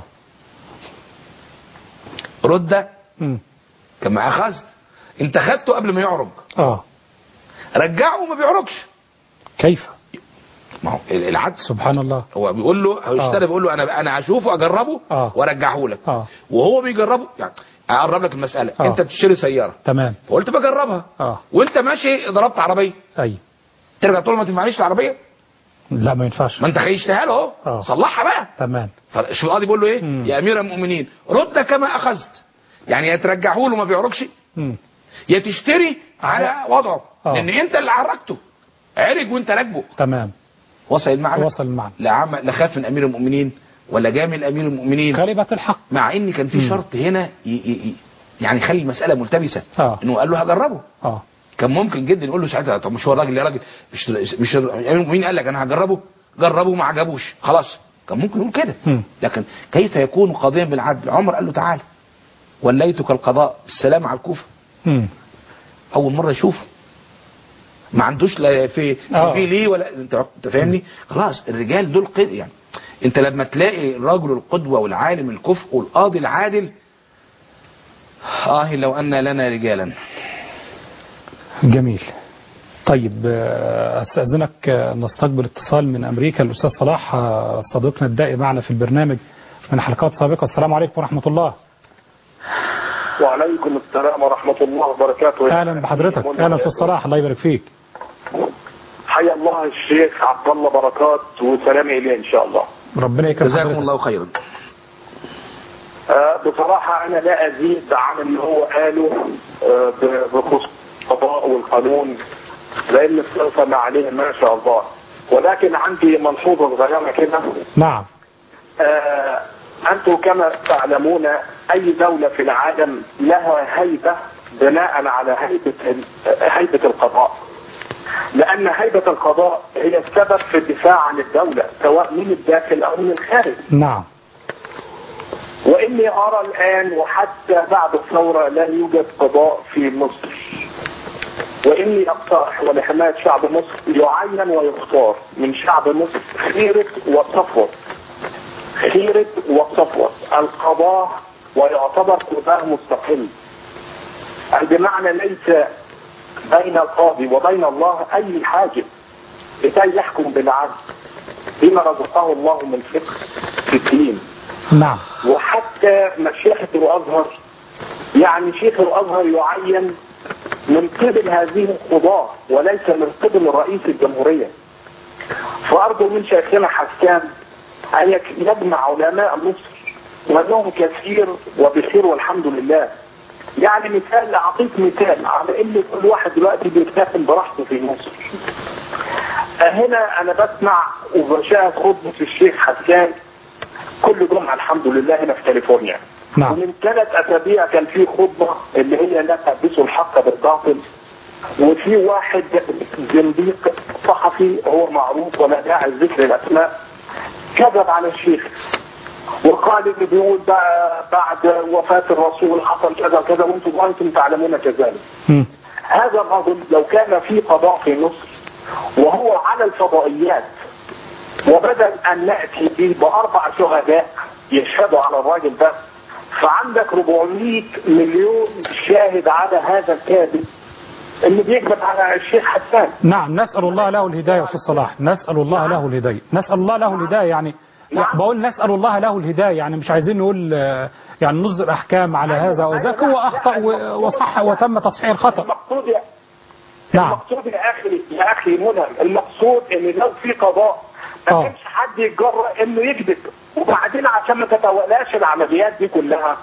رد مم. كما اخذت انت خدته قبل ما يعرج اه رجعه وما بيعرجش كيف ما هو العدل سبحان الله هو بيقول له هو اشترى آه. بيقول له انا انا هشوفه اجربه آه. وارجعه لك اه وهو بيجربه يعني اقرب لك المساله آه. انت بتشتري سياره تمام فقلت بجربها اه وانت ماشي ضربت عربيه اي ترجع تقول له ما تنفعنيش العربيه لا ما ينفعش ما انت خيشتها له اهو آه. صلحها بقى تمام فشوف القاضي بيقول له ايه مم. يا امير المؤمنين رد كما اخذت يعني يا ترجعه له ما بيعرجش مم. يا تشتري على وضعه آه. لان انت اللي عرجته عرج وانت راكبه تمام وصل المعنى وصل المعنى لا عم لا خاف من امير المؤمنين ولا جامل امير المؤمنين غالبة الحق مع ان كان في مم. شرط هنا ي... ي... ي- يعني يخلي المساله ملتبسه آه. انه قال له هجربه اه كان ممكن جدا يقول له ساعتها طب مش هو الراجل يا راجل مش مش مين قال لك انا هجربه جربه ما عجبوش خلاص كان ممكن يقول كده مم. لكن كيف يكون قاضيا بالعدل عمر قال له تعالى وليتك القضاء بالسلام على الكوفه مم. اول مره يشوفه ما عندوش لا في آه. في ليه ولا انت انت فاهمني خلاص الرجال دول قد يعني انت لما تلاقي الرجل القدوه والعالم الكفء والقاضي العادل اه لو ان لنا رجالا جميل طيب آه، استاذنك آه، نستقبل اتصال من امريكا الاستاذ صلاح آه، صديقنا الدائم معنا في البرنامج من حلقات سابقه السلام عليكم ورحمه الله وعليكم السلام ورحمة الله وبركاته اهلا بحضرتك اهلا استاذ صلاح الله يبارك فيك حيا الله الشيخ عبد الله بركات وسلامي إليه إن شاء الله ربنا يكرم جزاكم حضرتك الله خيرا آه، بصراحة أنا لا أزيد عن اللي هو قاله آه، ب- بخصوص القضاء والقانون لأن السلطة ما عليه ما شاء الله ولكن عندي ملحوظة صغيرة كده نعم آه، أنتم كما تعلمون أي دولة في العالم لها هيبة بناء على هيبة هيبة القضاء لأن هيبة القضاء هي السبب في الدفاع عن الدولة سواء من الداخل أو من الخارج نعم وإني أرى الآن وحتى بعد الثورة لا يوجد قضاء في مصر وإني أقترح ولحماية شعب مصر يعين ويختار من شعب مصر خيرة وصفوة خيرة وصفوة القضاء ويعتبر قضاء مستقل أي بمعنى ليس بين القاضي وبين الله أي حاجب لكي يحكم بالعدل بما رزقه الله من فقه في الدين نعم وحتى مشيخة الأزهر يعني شيخ الأزهر يعين من قبل هذه القضاة وليس من قبل رئيس الجمهورية فأرجو من شيخنا حسان أن يك- يجمع علماء مصر وأنهم كثير وبخير والحمد لله يعني مثال أعطيك مثال على إن كل واحد دلوقتي بيتكلم براحته في مصر هنا أنا بسمع وبشاهد خطبة الشيخ حسان كل جمعة الحمد لله هنا في كاليفورنيا نعم ومن ثلاث أسابيع كان في خطبة اللي هي لا تلبسوا الحق بالباطل وفي واحد زنديق صحفي هو معروف ولا داعي لذكر الأسماء كذب على الشيخ وقال اللي بيقول بقى بعد وفاة الرسول حصل كذا وكذا وانتم وانتم تعلمون كذلك مم. هذا الرجل لو كان في قضاء في مصر وهو على الفضائيات وبدل ان ناتي به باربع شهداء يشهدوا على الراجل ده فعندك 400 مليون شاهد على هذا الكاذب اللي بيكذب على الشيخ حسان نعم نسأل الله له الهداية يا أستاذ صلاح نسأل الله له الهداية نسأل الله له الهداية يعني نعم. بقول نسأل الله له الهداية يعني مش عايزين نقول آه، يعني نصدر أحكام على هذا وذاك هو أخطأ و- وصح وتم تصحيح الخطأ المقصود يا نعم المقصود يا اخي يا اخي منى المقصود ان لو في قضاء ما آه. كانش حد يتجرأ انه يكذب وبعدين عشان ما تتولاش العمليات دي كلها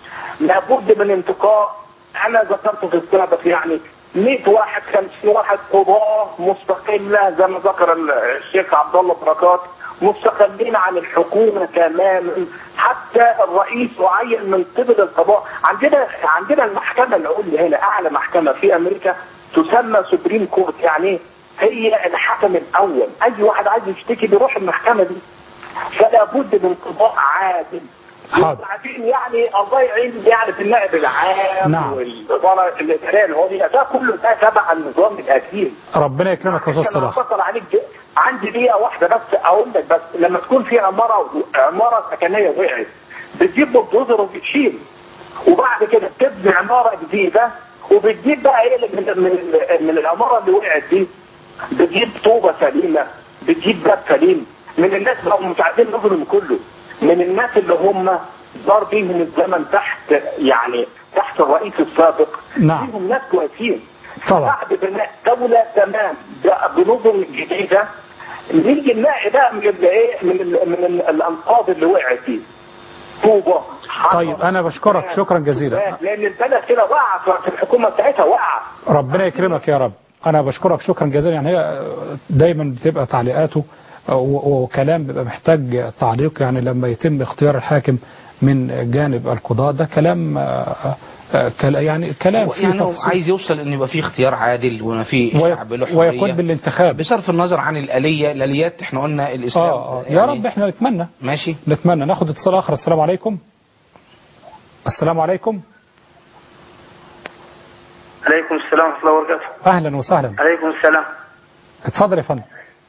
لابد من انتقاء انا ذكرت في السابق يعني 100 واحد 50 واحد قضاة مستقلة زي ما ذكر الشيخ عبد الله بركات مستقلين عن الحكومة تماما حتى الرئيس يعين من قبل القضاء عندنا عندنا المحكمة العليا هنا أعلى محكمة في أمريكا تسمى سوبريم كورت يعني هي الحكم الأول أي واحد عايز يشتكي بيروح المحكمة دي فلا بد من قضاء عادل حاضر. وبعدين يعني الله يعين يعني في النائب العام نعم. والاداره الاداريه العليا ده كله ده تبع النظام القديم ربنا يكرمك يا أستاذ عشان صلاح اتصل عليك دي. عندي دقيقه واحده بس اقول لك بس لما تكون في عماره عماره سكنيه وقعت بتجيب بلدوزر وبتشيل وبعد كده بتبني عماره جديده وبتجيب بقى ايه من من من العماره اللي وقعت دي بتجيب طوبه سليمه بتجيب باب سليم من الناس بقوا مش عايزين نظلم كله من الناس اللي هم دار بيهم الزمن تحت يعني تحت الرئيس السابق نعم. فيهم ناس كويسين طبعا. بعد بناء دولة تمام ب- بنظم جديدة نيجي نلاقي بقى من ال- ايه من ال من ال- الانقاض اللي وقعت دي طوبة حطب، طيب أنا بشكرك شكرا جزيلا لان البلد كده وقعت في الحكومة بتاعتها وقعت ربنا يكرمك يا رب أنا بشكرك شكرا جزيلا يعني هي دايما بتبقى تعليقاته و- وكلام بيبقى محتاج تعليق يعني لما يتم اختيار الحاكم من جانب القضاء ده كلام آه، آه، كلا- يعني كلام هو فيه يعني هو تفصيل عايز يوصل ان يبقى في اختيار عادل وما في وي- شعب له ويكون حريه بالانتخاب بصرف النظر عن الاليه الاليات احنا قلنا الاسلام اه آه. يا يعني رب احنا نتمنى ماشي نتمنى ناخد اتصال اخر السلام عليكم السلام عليكم عليكم السلام ورحمة الله وبركاته اهلا وسهلا عليكم السلام اتفضل يا فندم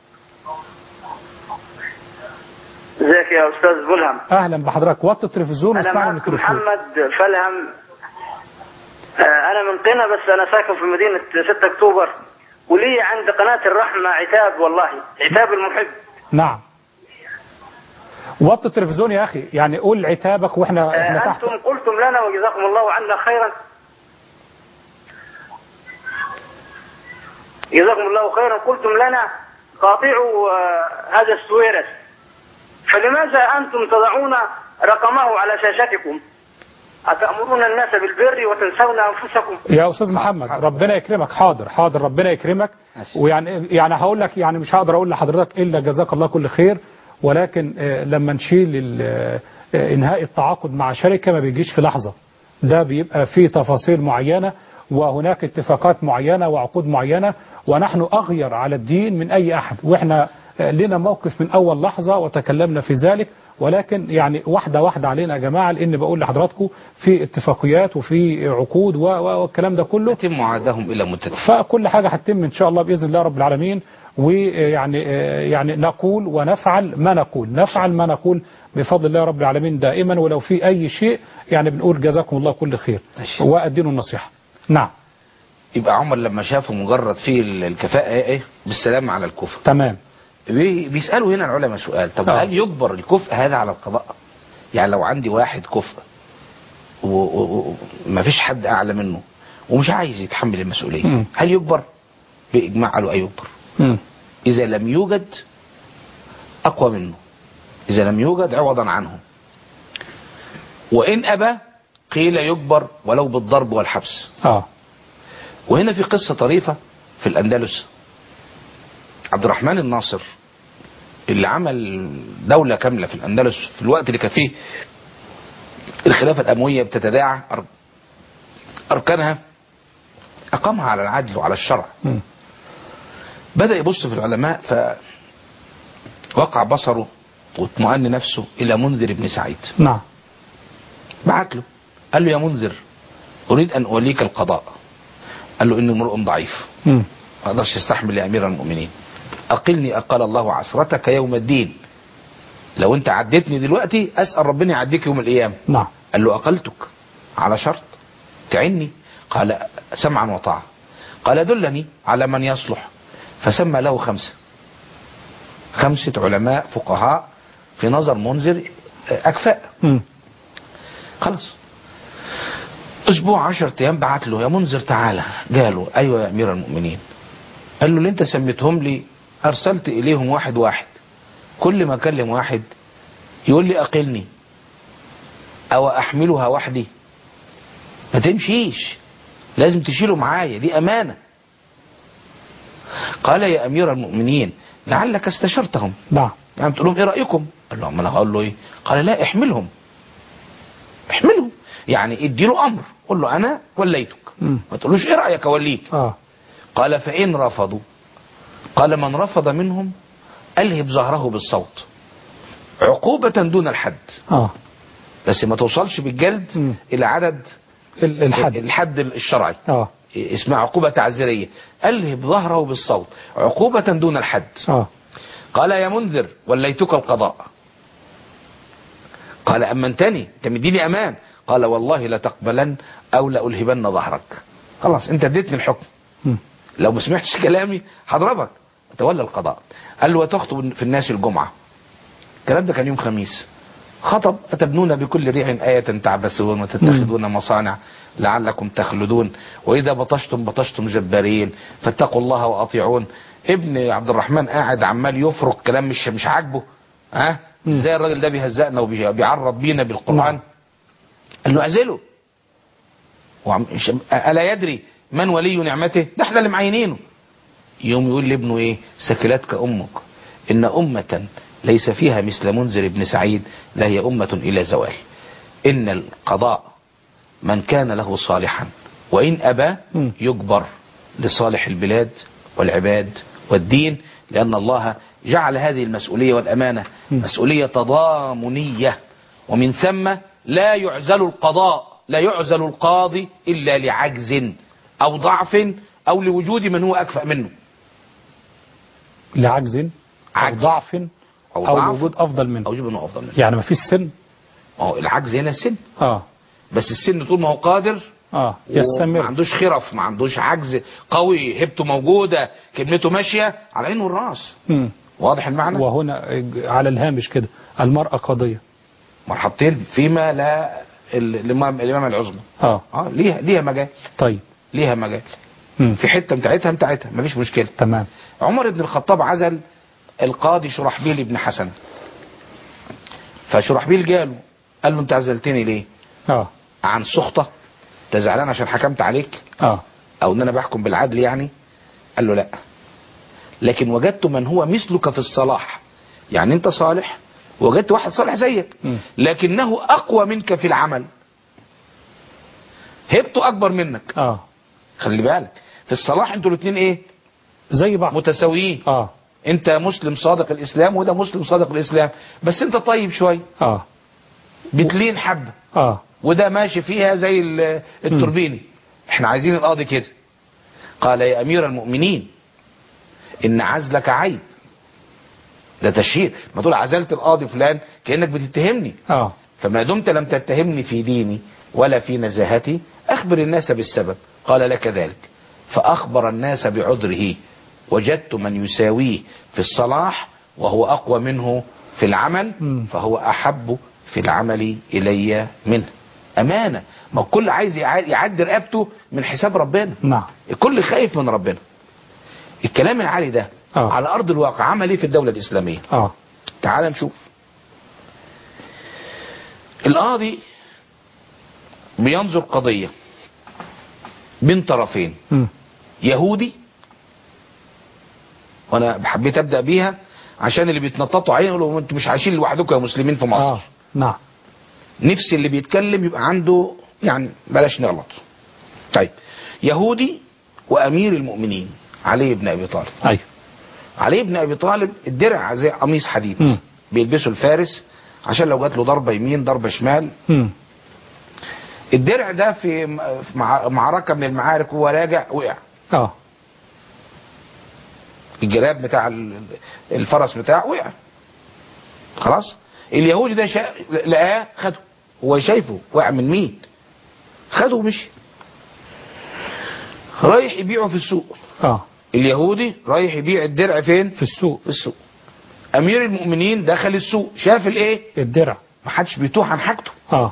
ازيك يا أستاذ بلهم اهلا بحضرتك وطي التلفزيون أنا واسمعنا من معكم التليفون محمد فلهم آه، أنا من قنا بس أنا ساكن في مدينة 6 أكتوبر ولي عند قناة الرحمة عتاب والله عتاب المحب نعم وطي التلفزيون يا اخي يعني قول عتابك واحنا احنا آه، تحت أنتم قلتم لنا وجزاكم الله عنا خيرا جزاكم الله خيرا قلتم لنا قاطعوا آه، هذا السويرس فلماذا أنتم تضعون رقمه على شاشتكم أتأمرون الناس بالبر وتنسون أنفسكم يا استاذ محمد ربنا يكرمك حاضر حاضر ربنا يكرمك ماشي. ويعني يعني هقول لك يعني مش هقدر اقول لحضرتك الا جزاك الله كل خير ولكن آه، لما نشيل ال- آه، انهاء التعاقد مع شركه ما بيجيش في لحظه ده بيبقى فيه تفاصيل معينه وهناك اتفاقات معينه وعقود معينه ونحن اغير على الدين من اي احد واحنا آه، لنا موقف من اول لحظه وتكلمنا في ذلك ولكن يعني واحده واحده علينا يا جماعه لان بقول لحضراتكم في اتفاقيات وفي عقود و- و- والكلام ده كله يتم عادهم الى مدته فكل حاجة هتتم إن شاء الله بإذن الله رب العالمين ويعني يعني نقول ونفعل ما نقول نفعل ما نقول بفضل الله رب العالمين دائما ولو في أي شيء يعني بنقول جزاكم الله كل خير ماشي. وأدينوا النصيحة نعم يبقى عمر لما شافوا مجرد فيه ال- الكفاءه ايه إيه؟ بالسلام على الكفر تمام بي- بيسالوا هنا العلماء سؤال طب آه. هل يجبر الكفء هذا على القضاء يعني لو عندي واحد كفء وما فيش حد اعلى منه ومش عايز يتحمل المسؤوليه مم. هل يجبر باجماع قالوا ايجبر مم. إذا لم يوجد أقوى منه إذا لم يوجد عوضا عنه وإن أبى قيل يجبر ولو بالضرب والحبس آه وهنا في قصة طريفة في الأندلس عبد الرحمن الناصر اللي عمل دولة كاملة في الأندلس في الوقت اللي كان فيه الخلافة الأموية بتتداعى أر- أركانها أقامها على العدل وعلى الشرع مم. بدأ يبص في العلماء فوقع بصره واطمأن نفسه إلى منذر بن سعيد نعم بعت له قال له يا منذر أريد أن أوليك القضاء قال له إني امرؤ ضعيف مم. ما أقدرش استحمل يا أمير المؤمنين أقلني أقل الله عسرتك يوم الدين لو أنت عديتني دلوقتي أسأل ربنا يعديك يوم القيامة نعم قال له أقلتك على شرط تعني قال سمعا وطاعة قال دلني على من يصلح فسمى له خمسة خمسة علماء فقهاء في نظر منذر أكفاء مم. خلاص اسبوع عشر ايام بعت له يا منذر تعالى قالوا ايوه يا امير المؤمنين قال له اللي انت سميتهم لي ارسلت اليهم واحد واحد كل ما اكلم واحد يقول لي اقلني او احملها وحدي ما تمشيش لازم تشيله معايا دي امانه قال يا امير المؤمنين لعلك استشرتهم نعم يعني تقول لهم ايه رايكم قال له ما انا هقول له ايه قال لا احملهم احملهم يعني اديله امر قول له انا وليتك مم. ما تقولوش ايه رايك اوليك اه قال فان رفضوا قال من رفض منهم الهب ظهره بالصوت عقوبة دون الحد اه بس ما توصلش بالجلد مم. الى عدد ال- الحد الحد الشرعي اه اسمها عقوبة تعزيرية الهب ظهره بالصوت عقوبة دون الحد اه قال يا منذر وليتك القضاء قال أمنتني انت مديني أمان قال والله لتقبلن أو لألهبن ظهرك خلاص انت اديتني الحكم مم. لو ما سمعتش كلامي هضربك تولى القضاء قال له وتخطب في الناس الجمعة الكلام ده كان يوم خميس خطب أتبنون بكل ريع آية تعبسون وتتخذون مصانع لعلكم تخلدون وإذا بطشتم بطشتم جبارين فاتقوا الله وأطيعون ابن عبد الرحمن قاعد عمال يفرق كلام مش مش عاجبه ها مم. ازاي الراجل ده بيهزقنا وبيعرض بينا بالقرآن نعم. قال له اعزله وعم... ش- ألا يدري من ولي نعمته ده احنا اللي معينينه يوم يقول لابنه ايه سكلتك امك ان امة ليس فيها مثل منذر بن سعيد لهي امة الى زوال ان القضاء من كان له صالحا وان ابى مم. يجبر لصالح البلاد والعباد والدين لان الله جعل هذه المسؤولية والامانة مم. مسؤولية تضامنية ومن ثم لا يعزل القضاء لا يعزل القاضي إلا لعجز أو ضعف أو لوجود من هو أكفأ منه لعجز او عجز. ضعف أو او ضعف. وجود افضل منه أو وجود من هو أفضل منه يعني ما فيش سن أهو العجز هنا السن اه بس السن طول ما هو قادر اه ما يستمر عندوش خرف ما عندوش عجز قوي هبته موجودة كلمته ماشية على عينه والراس مم. واضح المعنى وهنا على الهامش كده المرأة قضية مرحبتين فيما لا ال- الإمام الإمام العظمى اه اه ليها ليها مجال طيب ليها مجال مم. في حتة بتاعتها بتاعتها مفيش مشكلة تمام عمر بن الخطاب عزل القاضي شرحبيل بن حسن فشرحبيل جاله قال له انت عزلتني ليه اه عن سخطة انت زعلان عشان حكمت عليك اه او ان انا بحكم بالعدل يعني قال له لا لكن وجدت من هو مثلك في الصلاح يعني انت صالح وجدت واحد صالح زيك مم. لكنه اقوى منك في العمل هبته اكبر منك اه خلي بالك في الصلاح انتوا الاثنين ايه زي بعض متساويين اه انت مسلم صادق الاسلام وده مسلم صادق الاسلام بس انت طيب شويه اه بتلين حبه اه وده ماشي فيها زي ال- التوربيني احنا عايزين القاضي كده قال يا امير المؤمنين ان عزلك عيب ده تشهير ما تقول عزلت القاضي فلان كانك بتتهمني اه فما دمت لم تتهمني في ديني ولا في نزاهتي اخبر الناس بالسبب قال لك ذلك فاخبر الناس بعذره وجدت من يساويه في الصلاح وهو اقوى منه في العمل مم. فهو احب في العمل الي منه امانه ما الكل عايز يع- يعدي رقبته من حساب ربنا نعم الكل خايف من ربنا الكلام العالي ده آه. على ارض الواقع عمل ايه في الدوله الاسلاميه اه تعال نشوف القاضي بينظر قضية بين طرفين مم. يهودي وانا حبيت ابدا بيها عشان اللي بيتنططوا علينا يقولوا انتوا مش عايشين لوحدكم يا مسلمين في مصر اه نعم نفس اللي بيتكلم يبقى عنده يعني بلاش نغلط طيب يهودي وامير المؤمنين علي بن ابي طالب ايوه علي بن ابي طالب الدرع زي قميص حديد مم. بيلبسوا الفارس عشان لو جات له ضربه يمين ضربه شمال مم. الدرع ده في م- في مع- معركه من المعارك وهو راجع وقع اه الجراب بتاع ال- الفرس بتاعه وقع خلاص اليهودي ده شا... لقاه خده هو شايفه وقع من مين خده ومشي رايح يبيعه في السوق اه اليهودي رايح يبيع الدرع فين في السوق في السوق امير المؤمنين دخل السوق شاف الايه الدرع ما حدش بيتوه عن حاجته اه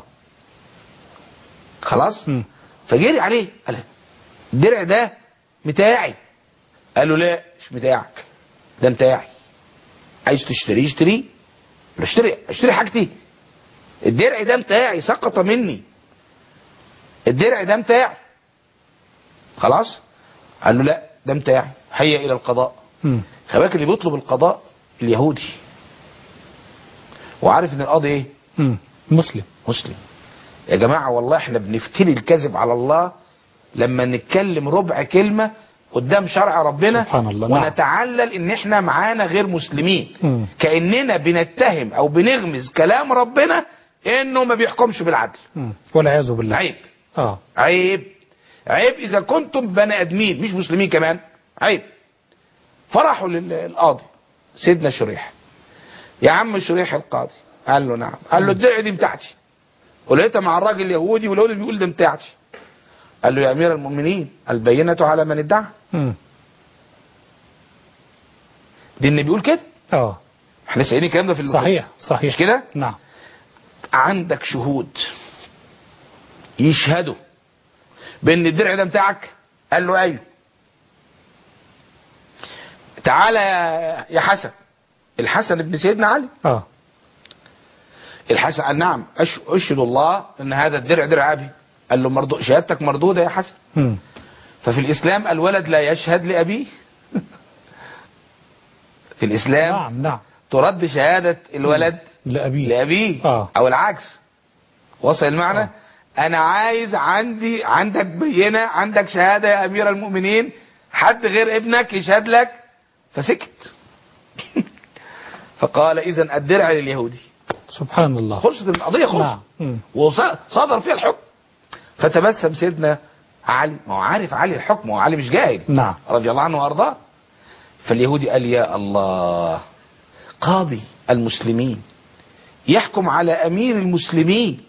خلاص مم. فجري عليه قال له، الدرع ده بتاعي قال له لا مش بتاعك ده بتاعي عايز تشتريه اشتريه قال له اشتري اشتري حاجتي الدرع ده بتاعي سقط مني الدرع ده بتاعي خلاص قال له لا ده بتاعي هيا الى القضاء مم. خلي بالك اللي بيطلب القضاء اليهودي وعارف ان القاضي ايه مم. مسلم مسلم يا جماعة والله احنا بنفتري الكذب على الله لما نتكلم ربع كلمة قدام شرع ربنا سبحان الله، نعم. ونتعلل ان احنا معانا غير مسلمين مم. كأننا بنتهم او بنغمز كلام ربنا انه ما بيحكمش بالعدل مم. والعياذ بالله عيب اه عيب عيب اذا كنتم بني ادمين مش مسلمين كمان عيب فرحوا للقاضي سيدنا شريح يا عم شريح القاضي قال له نعم قال له الدرع دي بتاعتي ولقيتها مع الراجل اليهودي واليهودي بيقول ده بتاعتي قال له يا امير المؤمنين البينة على من ادعى مم. دي النبي بيقول كده اه احنا سايقين الكلام ده في صحيح صحيح مش كده نعم عندك شهود يشهدوا بان الدرع ده بتاعك قال له ايوه تعالى يا- يا حسن الحسن ابن سيدنا علي اه الحسن قال نعم أش- اشهد الله ان هذا الدرع درع ابي قال له مردو شهادتك مردوده يا حسن مم. ففي الاسلام الولد لا يشهد لابيه في الاسلام نعم نعم ترد شهاده الولد لأبيه لأبيه آه. أو العكس وصل المعنى آه. أنا عايز عندي عندك بينة عندك شهادة يا أمير المؤمنين حد غير ابنك يشهد لك فسكت فقال إذا الدرع لليهودي سبحان الله خلصت القضية نعم خلصت مم. وصدر فيها الحكم فتبسم سيدنا علي ما هو عارف علي الحكم وعلي مش جاهل نعم رضي الله عنه وارضاه فاليهودي قال يا الله قاضي المسلمين يحكم على امير المسلمين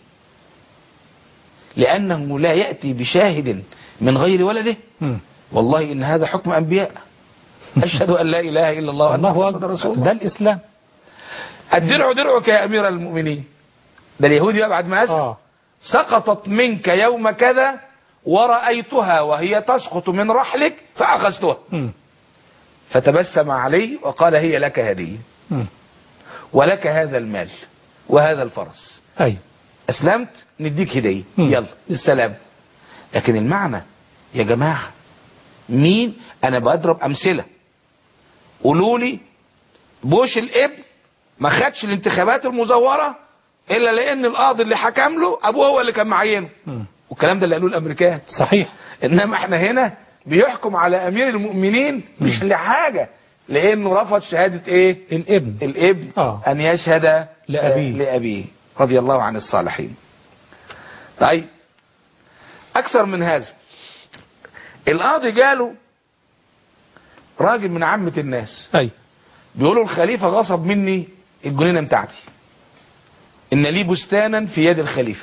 لانه لا ياتي بشاهد من غير ولده مم. والله ان هذا حكم انبياء اشهد ان لا اله الا الله وان الله محمد أكبر رسول ده الله الإسلام الدرع درعك يا امير المؤمنين ده اليهودي بقى بعد ما اسلم اه سقطت منك يوم كذا ورأيتها وهي تسقط من رحلك فأخذتها مم. فتبسم علي وقال هي لك هدية مم. ولك هذا المال وهذا الفرس أيوه أسلمت نديك هدية مم. يلا السلام لكن المعنى يا جماعة مين أنا بضرب أمثلة قولوا لي بوش الابن ما خدش الانتخابات المزورة إلا لأن القاضي اللي حكم له أبوه هو اللي كان معينه مم. والكلام ده اللي قالوه الأمريكان صحيح انما احنا هنا بيحكم على امير المؤمنين مش لحاجة لانه رفض شهادة ايه الابن الابن آه. ان يشهد لأبيه. آه، لابيه رضي الله عن الصالحين طيب اكثر من هذا القاضي جاله راجل من عامة الناس أيوه بيقولوا الخليفة غصب مني الجنينة بتاعتي ان لي بستانا في يد الخليفة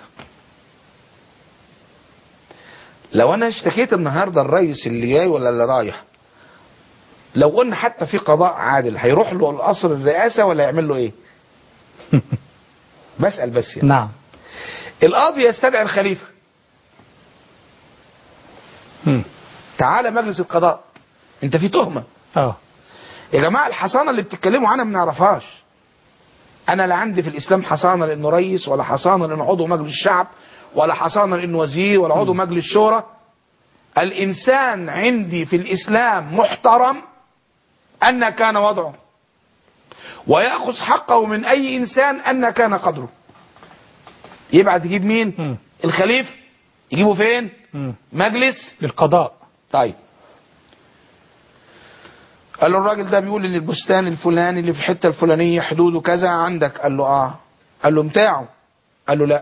لو انا اشتكيت النهاردة الرئيس اللي جاي ولا اللي رايح لو قلنا حتى في قضاء عادل هيروح له القصر الرئاسة ولا يعمل له ايه بسأل بس يعني. نعم القاضي يستدعي الخليفة مم. تعالى مجلس القضاء انت في تهمة اه يا جماعة الحصانة اللي بتتكلموا عنها ما نعرفهاش أنا لا عندي في الإسلام حصانة لأنه رئيس ولا حصانة لأنه عضو مجلس الشعب ولا حصانة لأنه وزير ولا عضو مجلس شورى الإنسان عندي في الإسلام محترم أن كان وضعه ويأخذ حقه من أي إنسان أن كان قدره يبعت يجيب مين مم. الخليفة يجيبه فين مم. مجلس للقضاء طيب قال له الراجل ده بيقول ان البستان الفلاني اللي في الحته الفلانيه حدوده كذا عندك قال له اه قال له بتاعه قال له لا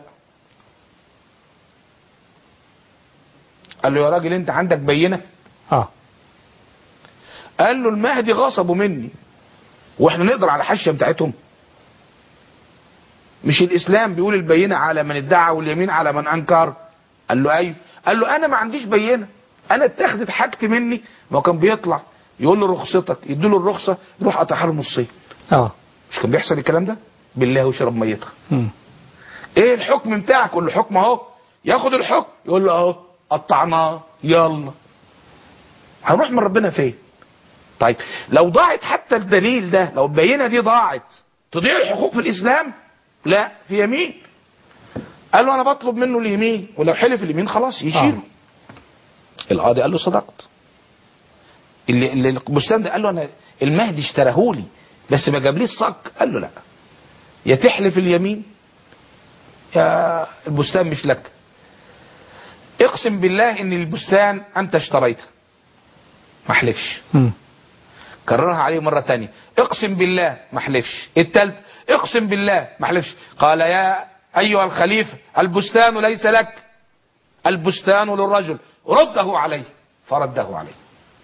قال له يا راجل انت عندك بينه اه قال له المهدي غصبوا مني واحنا نقدر على الحاشيه بتاعتهم مش الاسلام بيقول البينه على من ادعى واليمين على من انكر قال له ايوه قال له انا ما عنديش بينه انا اتخذت حاجتي مني ما هو كان بيطلع يقول له رخصتك يديله الرخصه يروح قطعها له نصين اه مش كان بيحصل الكلام ده بالله وشرب ميتها مم. ايه الحكم بتاعك يقول له حكم اهو ياخد الحكم يقول له اهو قطعناه يلا هنروح من ربنا فين طيب لو ضاعت حتى الدليل ده لو البينه دي ضاعت تضيع الحقوق في الاسلام لا في يمين قال له انا بطلب منه اليمين ولو حلف اليمين خلاص يشيله القاضي قال له صدقت اللي, اللي البستان ده قال له انا المهدي اشتراهولي بس ما جابليش صك قال له لا يا تحلف اليمين يا البستان مش لك اقسم بالله ان البستان انت اشتريته ما حلفش مم. كررها عليه مرة تانية اقسم بالله ما حلفش التالت اقسم بالله ما حلفش قال يا ايها الخليفة البستان ليس لك البستان للرجل رده عليه فرده عليه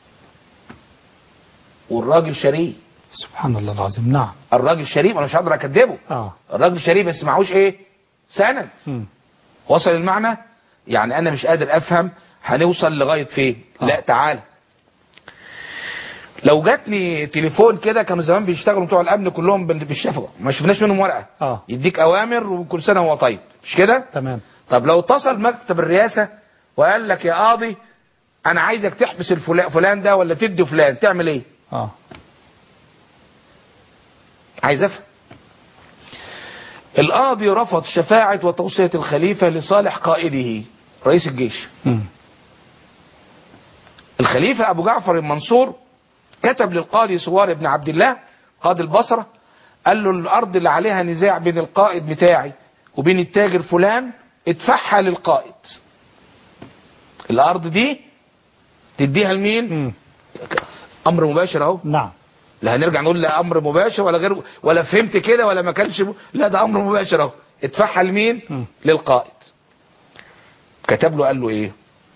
والراجل شريف سبحان الله العظيم نعم الراجل شريف انا مش هقدر اكذبه اه الراجل شريف بس معهوش ايه سند مم. وصل المعنى يعني انا مش قادر افهم هنوصل لغايه فين آه. لا تعال لو جاتني تليفون كده كانوا زمان بيشتغلوا بتوع الامن كلهم بال- بالشفقه ما شفناش منهم ورقه اه يديك اوامر وكل سنه وهو طيب مش كده تمام طب لو اتصل مكتب الرئاسه وقال لك يا قاضي انا عايزك تحبس الفلان فلان ده ولا تدي فلان تعمل ايه اه عايز افهم القاضي رفض شفاعة وتوصية الخليفة لصالح قائده رئيس الجيش مم. الخليفة أبو جعفر المنصور كتب للقاضي سوار بن عبد الله قاضي البصرة قال له الأرض اللي عليها نزاع بين القائد بتاعي وبين التاجر فلان ادفعها للقائد الأرض دي تديها لمين مم. أمر مباشر أهو نعم لا هنرجع نقول لا امر مباشر ولا غير ولا فهمت كده ولا ما كانش م... لا ده امر مباشر اهو ادفعها لمين مم. للقائد كتب له قال له ايه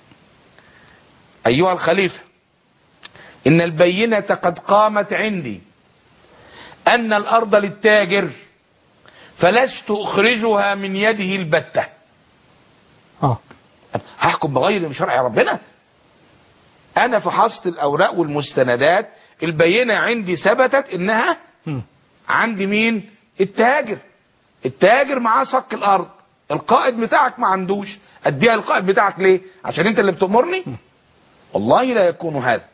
ايها الخليفه ان البينه قد قامت عندي ان الارض للتاجر فلست اخرجها من يده البته اه هحكم بغير شرع ربنا انا فحصت الاوراق والمستندات البينه عندي ثبتت انها مم. عندي مين التاجر التاجر معاه صك الارض القائد بتاعك ما عندوش اديها القائد بتاعك ليه عشان انت اللي بتأمرني والله لا يكون هذا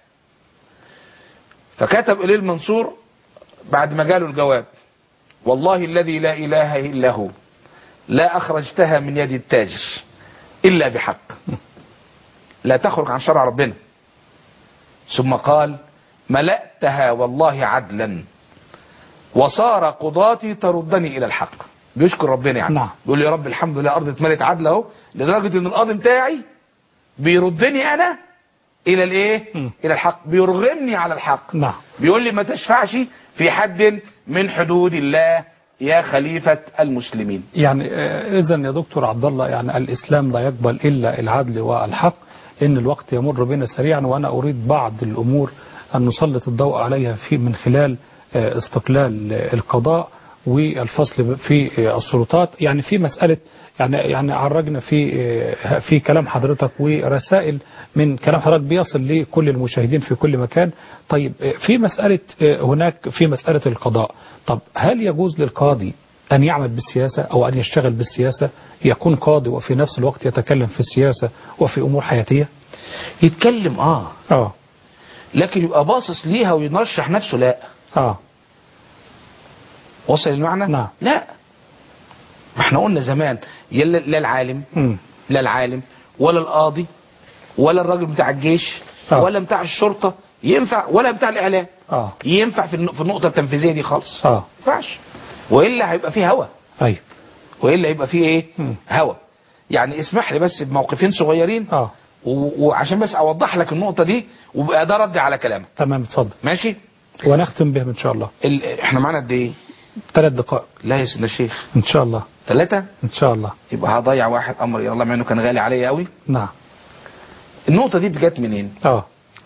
فكتب اليه المنصور بعد ما جاله الجواب والله الذي لا اله الا هو لا اخرجتها من يد التاجر الا بحق لا تخرج عن شرع ربنا ثم قال ملأتها والله عدلا وصار قضاتي تردني الى الحق بيشكر ربنا يعني نعم. بيقول لي يا رب الحمد لله ارض اتملت عدل اهو لدرجه ان القاضي بتاعي بيردني انا الى الايه مم. الى الحق بيرغمني على الحق نعم بيقول لي ما تشفعش في حد من حدود الله يا خليفة المسلمين يعني اذا يا دكتور عبد الله يعني الاسلام لا يقبل الا العدل والحق لان الوقت يمر بنا سريعا وانا اريد بعض الامور ان نسلط الضوء عليها في من خلال آه، استقلال آه، القضاء والفصل في آه، السلطات يعني في مساله يعني يعني عرجنا في آه، في كلام حضرتك ورسائل من كلام حضرتك بيصل لكل المشاهدين في كل مكان طيب آه، في مساله آه، هناك في مساله القضاء طب هل يجوز للقاضي أن يعمل بالسياسة أو أن يشتغل بالسياسة يكون قاضي وفي نفس الوقت يتكلم في السياسة وفي أمور حياتية يتكلم اه آه لكن يبقى باصص ليها وينرشح نفسه لا آه وصل المعنى نعم. لا ما احنا قلنا زمان يلا لا العالم مم. لا العالم ولا القاضي ولا الراجل بتاع الجيش آه. ولا بتاع الشرطة ينفع ولا بتاع الإعلام آه ينفع في الن- في النقطة التنفيذية دي خالص آه ما ينفعش وإلا هيبقى فيه هوا أيوه وإلا هيبقى فيه إيه مم. هوا يعني اسمح لي بس بموقفين صغيرين آه و- وعشان بس أوضح لك النقطة دي وبقى ده رد على كلامك تمام اتفضل ماشي ونختم بهم إن شاء الله ال... احنا معانا قد ايه ثلاث دقائق لا يا سيدنا الشيخ إن شاء الله ثلاثة إن شاء الله يبقى هضيع واحد امر الى الله مع انه كان غالي عليا قوي نعم النقطة دي جت منين آه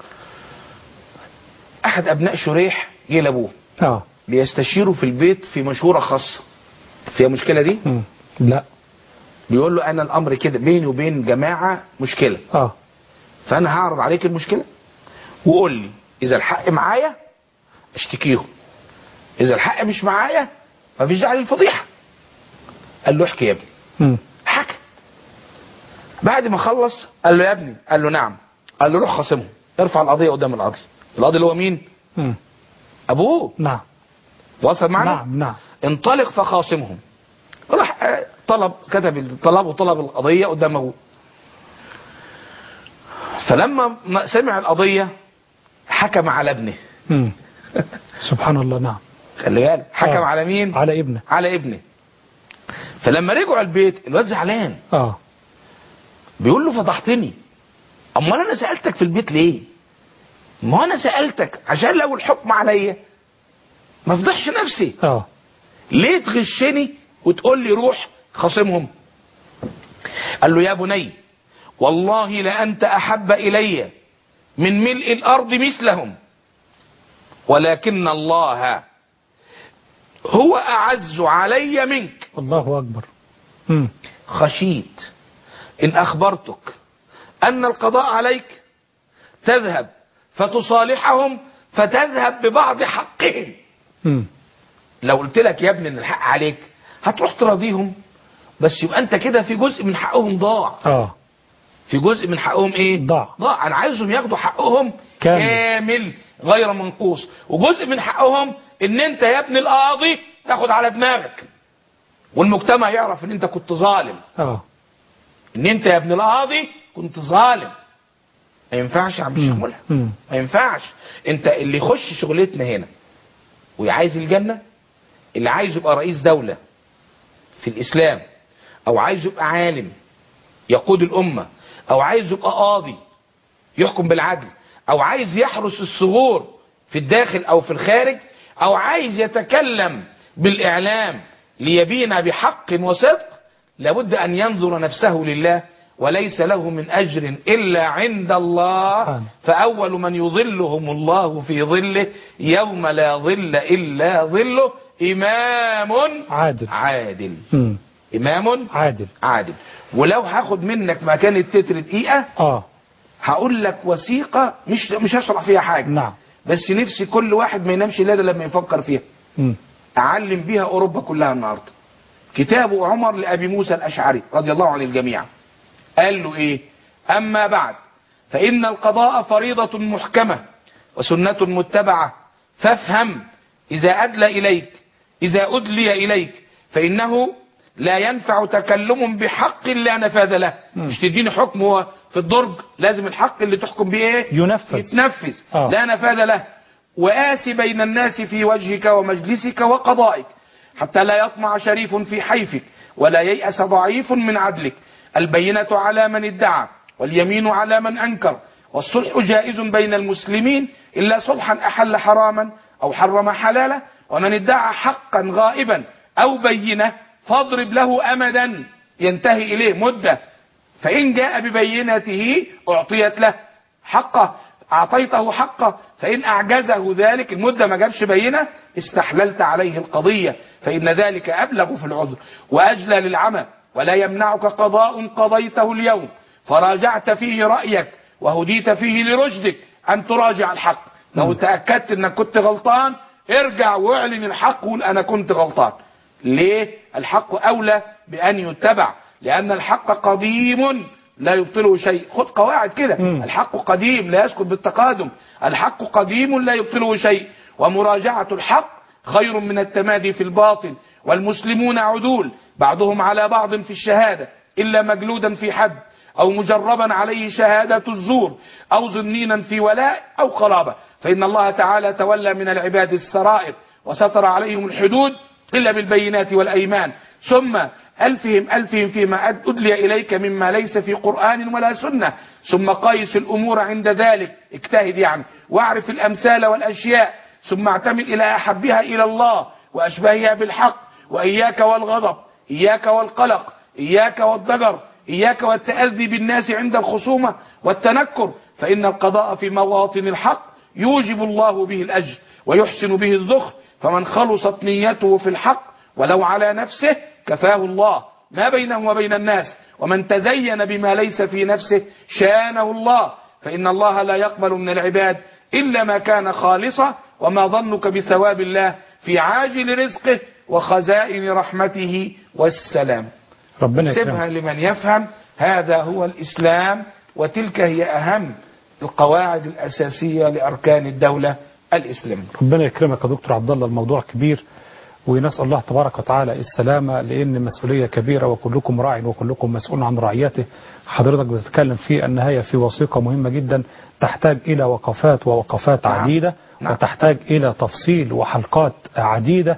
احد ابناء شريح جه لابوه آه بيستشيره في البيت في مشورة خاصة فيها مشكلة دي مم. لا بيقول له انا الامر كده بيني وبين جماعة مشكلة آه فانا هعرض عليك المشكلة وقول لي اذا الحق معايا اشتكيهم اذا الحق مش معايا مفيش داعي للفضيحة قال له احكي يا ابني مم. حكى بعد ما خلص قال له يا ابني قال له نعم قال له روح خاصمهم ارفع القضية قدام القاضي القاضي اللي هو مين مم. ابوه نعم وصل معنا نعم نعم انطلق فخاصمهم راح آه، طلب كتب الطلب وطلب القضية قدام ابوه فلما ما سمع القضية حكم على ابنه مم. سبحان الله نعم خلي بالك حكم آه. على مين على ابنه على ابنه فلما رجعوا البيت الواد زعلان آه بيقول له فضحتني امال انا سالتك في البيت ليه ما انا سالتك عشان لو الحكم عليا ما افضحش نفسي آه ليه تغشني وتقول لي روح خاصمهم قال له يا بني والله لأنت أحب إلي من ملء الأرض مثلهم ولكن الله هو أعز علي منك الله أكبر مم. خشيت إن أخبرتك أن القضاء عليك تذهب فتصالحهم فتذهب ببعض حقهم مم. لو قلت لك يا ابني ان الحق عليك هتروح تراضيهم بس يبقى انت كده في جزء من حقهم ضاع آه في جزء من حقهم ايه ضاع. ضاع انا عايزهم ياخدوا حقهم كامل. كامل غير منقوص وجزء من حقهم ان انت يا ابن القاضي تاخد على دماغك والمجتمع يعرف ان انت كنت ظالم آه ان انت يا ابن القاضي كنت ظالم ما ينفعش يا عم الشيخ ملحم مم. ما ينفعش انت اللي يخش شغلتنا هنا وعايز الجنة اللي عايز يبقى رئيس دولة في الإسلام أو عايز يبقى عالم يقود الأمة أو عايز يبقى قاضي يحكم بالعدل أو عايز يحرس الثغور في الداخل أو في الخارج أو عايز يتكلم بالإعلام ليبين بحق وصدق لابد أن ينظر نفسه لله وليس له من أجر إلا عند الله سبحانه. فأول من يظلهم الله في ظله يوم لا ظل إلا ظله إمام عادل عادل مم. إمام عادل عادل ولو هاخد منك مكان التتر دقيقة آه هقول لك وثيقة مش مش هشرح فيها حاجة نعم بس نفسي كل واحد ما ينامش ليلة لما يفكر فيها مم. أعلم بيها أوروبا كلها النهاردة كتاب عمر لأبي موسى الأشعري رضي الله عن الجميع قال له إيه أما بعد فإن القضاء فريضة محكمة وسنة متبعة فافهم إذا أدلى إليك إذا أدلي إليك فإنه لا ينفع تكلم بحق لا نفاذ له مم. مش تديني حكم هو في الدرج لازم الحق اللي تحكم بيه ايه ينفذ. يتنفذ آه. لا نفاذ له وآسي بين الناس في وجهك ومجلسك وقضائك حتى لا يطمع شريف في حيفك ولا ييأس ضعيف من عدلك البينة على من ادعى واليمين على من أنكر والصلح جائز بين المسلمين إلا صلحا أحل حراما أو حرم حلالا ومن ادعى حقا غائبا أو بينة فاضرب له أمدا ينتهي إليه مدة فإن جاء ببينته أعطيت له حقه أعطيته حقه فإن أعجزه ذلك المدة ما جابش بينة استحللت عليه القضية فإن ذلك أبلغ في العذر وأجلى للعمى ولا يمنعك قضاء قضيته اليوم فراجعت فيه رأيك وهديت فيه لرشدك أن تراجع الحق لو تأكدت أنك كنت غلطان ارجع واعلن الحق وقول أنا كنت غلطان ليه الحق أولى بأن يتبع لأن الحق قديم لا يبطله شيء خد قواعد كده مم. الحق قديم لا يسقط بالتقادم الحق قديم لا يبطله شيء ومراجعة الحق خير من التمادي في الباطل والمسلمون عدول بعضهم على بعض في الشهادة إلا مجلودا في حد أو مجربا عليه شهادة الزور أو ظنينا في ولاء أو قرابة فإن الله تعالى تولى من العباد السرائر وستر عليهم الحدود إلا بالبينات والأيمان ثم ألفهم ألفهم فيما أد- أدلي إليك مما ليس في قرآن ولا سنة ثم قيس الأمور عند ذلك اجتهد يعني واعرف الأمثال والأشياء ثم اعتمد إلى أحبها إلى الله وأشبهها بالحق وإياك والغضب إياك والقلق إياك والضجر إياك والتأذي بالناس عند الخصومة والتنكر فإن القضاء في مواطن الحق يوجب الله به الأجر ويحسن به الذخر فمن خلصت نيته في الحق ولو على نفسه كفاه الله ما بينه وبين الناس ومن تزين بما ليس في نفسه شانه الله فإن الله لا يقبل من العباد إلا ما كان خالصا وما ظنك بثواب الله في عاجل رزقه وخزائن رحمته والسلام ربنا سيبها يكرمك لمن يفهم هذا هو الإسلام وتلك هي أهم القواعد الأساسية لأركان الدولة الإسلامية ربنا يكرمك يا دكتور عبد الله الموضوع كبير ونسأل الله تبارك وتعالى السلامة لأن مسؤولية كبيرة وكلكم راع وكلكم مسؤول عن رعيته حضرتك بتتكلم في النهاية في وثيقة مهمة جدا تحتاج إلى وقفات ووقفات نعم. عديدة نعم. وتحتاج إلى تفصيل وحلقات عديدة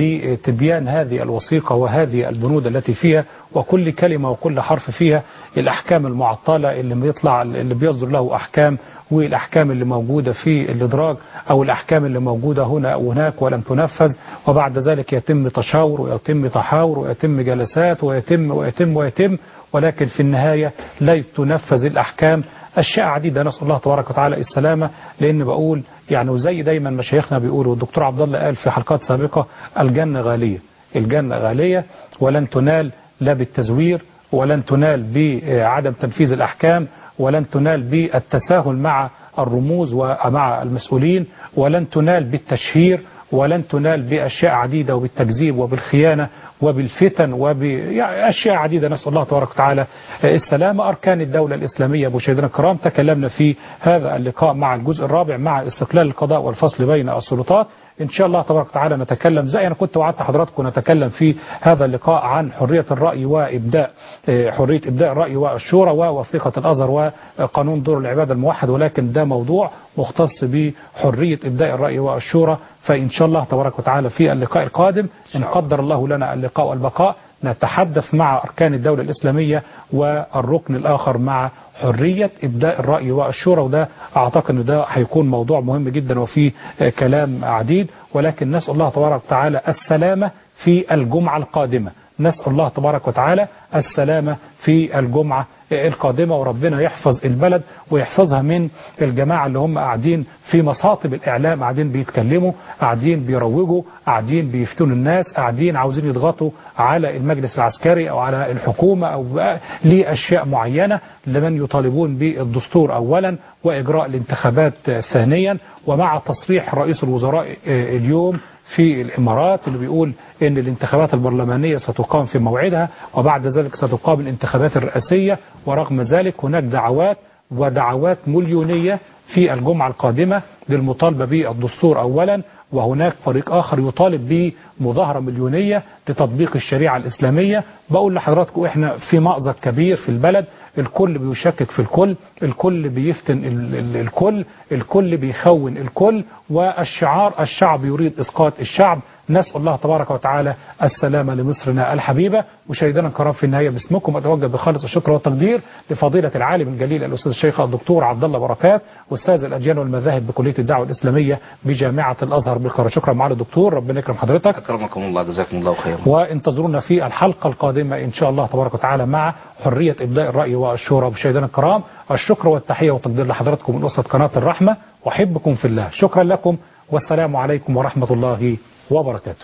لتبيان هذه الوثيقة وهذه البنود التي فيها وكل كلمة وكل حرف فيها الأحكام المعطلة اللي بيطلع اللي بيصدر له أحكام والأحكام اللي موجودة في الإدراج أو الأحكام اللي موجودة هنا أو هناك ولم تنفذ وبعد ذلك يتم تشاور ويتم تحاور ويتم جلسات ويتم ويتم ويتم ولكن في النهاية لا تنفذ الأحكام أشياء عديدة نسأل الله تبارك وتعالى السلامة لأن بقول يعني وزي دايما مشايخنا بيقولوا والدكتور عبد الله قال في حلقات سابقة الجنة غالية الجنة غالية ولن تنال لا بالتزوير ولن تنال بعدم تنفيذ الأحكام ولن تنال بالتساهل مع الرموز ومع المسؤولين ولن تنال بالتشهير ولن تنال بأشياء عديدة وبالتكذيب وبالخيانة وبالفتن وبأشياء عديدة نسأل الله تبارك وتعالى السلامة أركان الدولة الإسلامية مشاهدينا الكرام تكلمنا في هذا اللقاء مع الجزء الرابع مع استقلال القضاء والفصل بين السلطات إن شاء الله تبارك وتعالى نتكلم زي أنا كنت وعدت حضراتكم نتكلم في هذا اللقاء عن حرية الرأي وإبداء آه، حرية إبداء الرأي والشورى ووثيقة الأزهر وقانون دور العبادة الموحد ولكن ده موضوع مختص بحرية إبداء الرأي والشورى فإن شاء الله تبارك وتعالى في اللقاء القادم إن قدر الله لنا اللقاء والبقاء نتحدث مع أركان الدولة الإسلامية والركن الآخر مع حرية إبداء الرأي والشورى وده أعتقد أن ده هيكون موضوع مهم جدا وفيه آه، كلام عديد ولكن نسأل الله تبارك وتعالى السلامة في الجمعة القادمة نسأل الله تبارك وتعالى السلامة في الجمعة القادمة وربنا يحفظ البلد ويحفظها من الجماعة اللي هم قاعدين في مصاطب الإعلام قاعدين بيتكلموا قاعدين بيروجوا قاعدين بيفتنوا الناس قاعدين عاوزين يضغطوا على المجلس العسكري أو على الحكومة أو بقى لأشياء معينة لمن يطالبون بالدستور أولا وإجراء الانتخابات ثانيا ومع تصريح رئيس الوزراء آه، اليوم في الإمارات اللي بيقول إن الانتخابات البرلمانية ستقام في موعدها وبعد ذلك ستقام الانتخابات الرئاسية ورغم ذلك هناك دعوات ودعوات مليونية في الجمعة القادمة للمطالبة بالدستور أولا وهناك فريق آخر يطالب بمظاهرة مليونية لتطبيق الشريعة الإسلامية بقول لحضراتكم إحنا في مأزق كبير في البلد الكل بيشكك في الكل الكل بيفتن ال- ال- الكل الكل بيخون الكل والشعار الشعب يريد إسقاط الشعب نسأل الله تبارك وتعالى السلامة لمصرنا الحبيبة مشاهدينا الكرام في النهاية باسمكم أتوجه بخالص الشكر والتقدير لفضيلة العالم الجليل الأستاذ الشيخ الدكتور عبد الله بركات أستاذ الأديان والمذاهب بكلية الدعوة الإسلامية بجامعة الأزهر بالقاهرة شكرا معالي الدكتور ربنا يكرم حضرتك أكرمكم الله جزاكم الله خيرا وانتظرونا في الحلقة القادمة إن شاء الله تبارك وتعالى مع حرية إبداء الرأي والشورى مشاهدينا الكرام الشكر والتحية والتقدير لحضراتكم من أسرة قناة الرحمة وأحبكم في الله شكرا لكم والسلام عليكم ورحمة الله وبركاته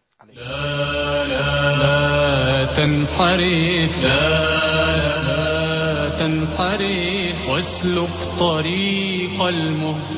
لا لا لا تنحرف لا لا تنحرف واسلك طريق المهتدين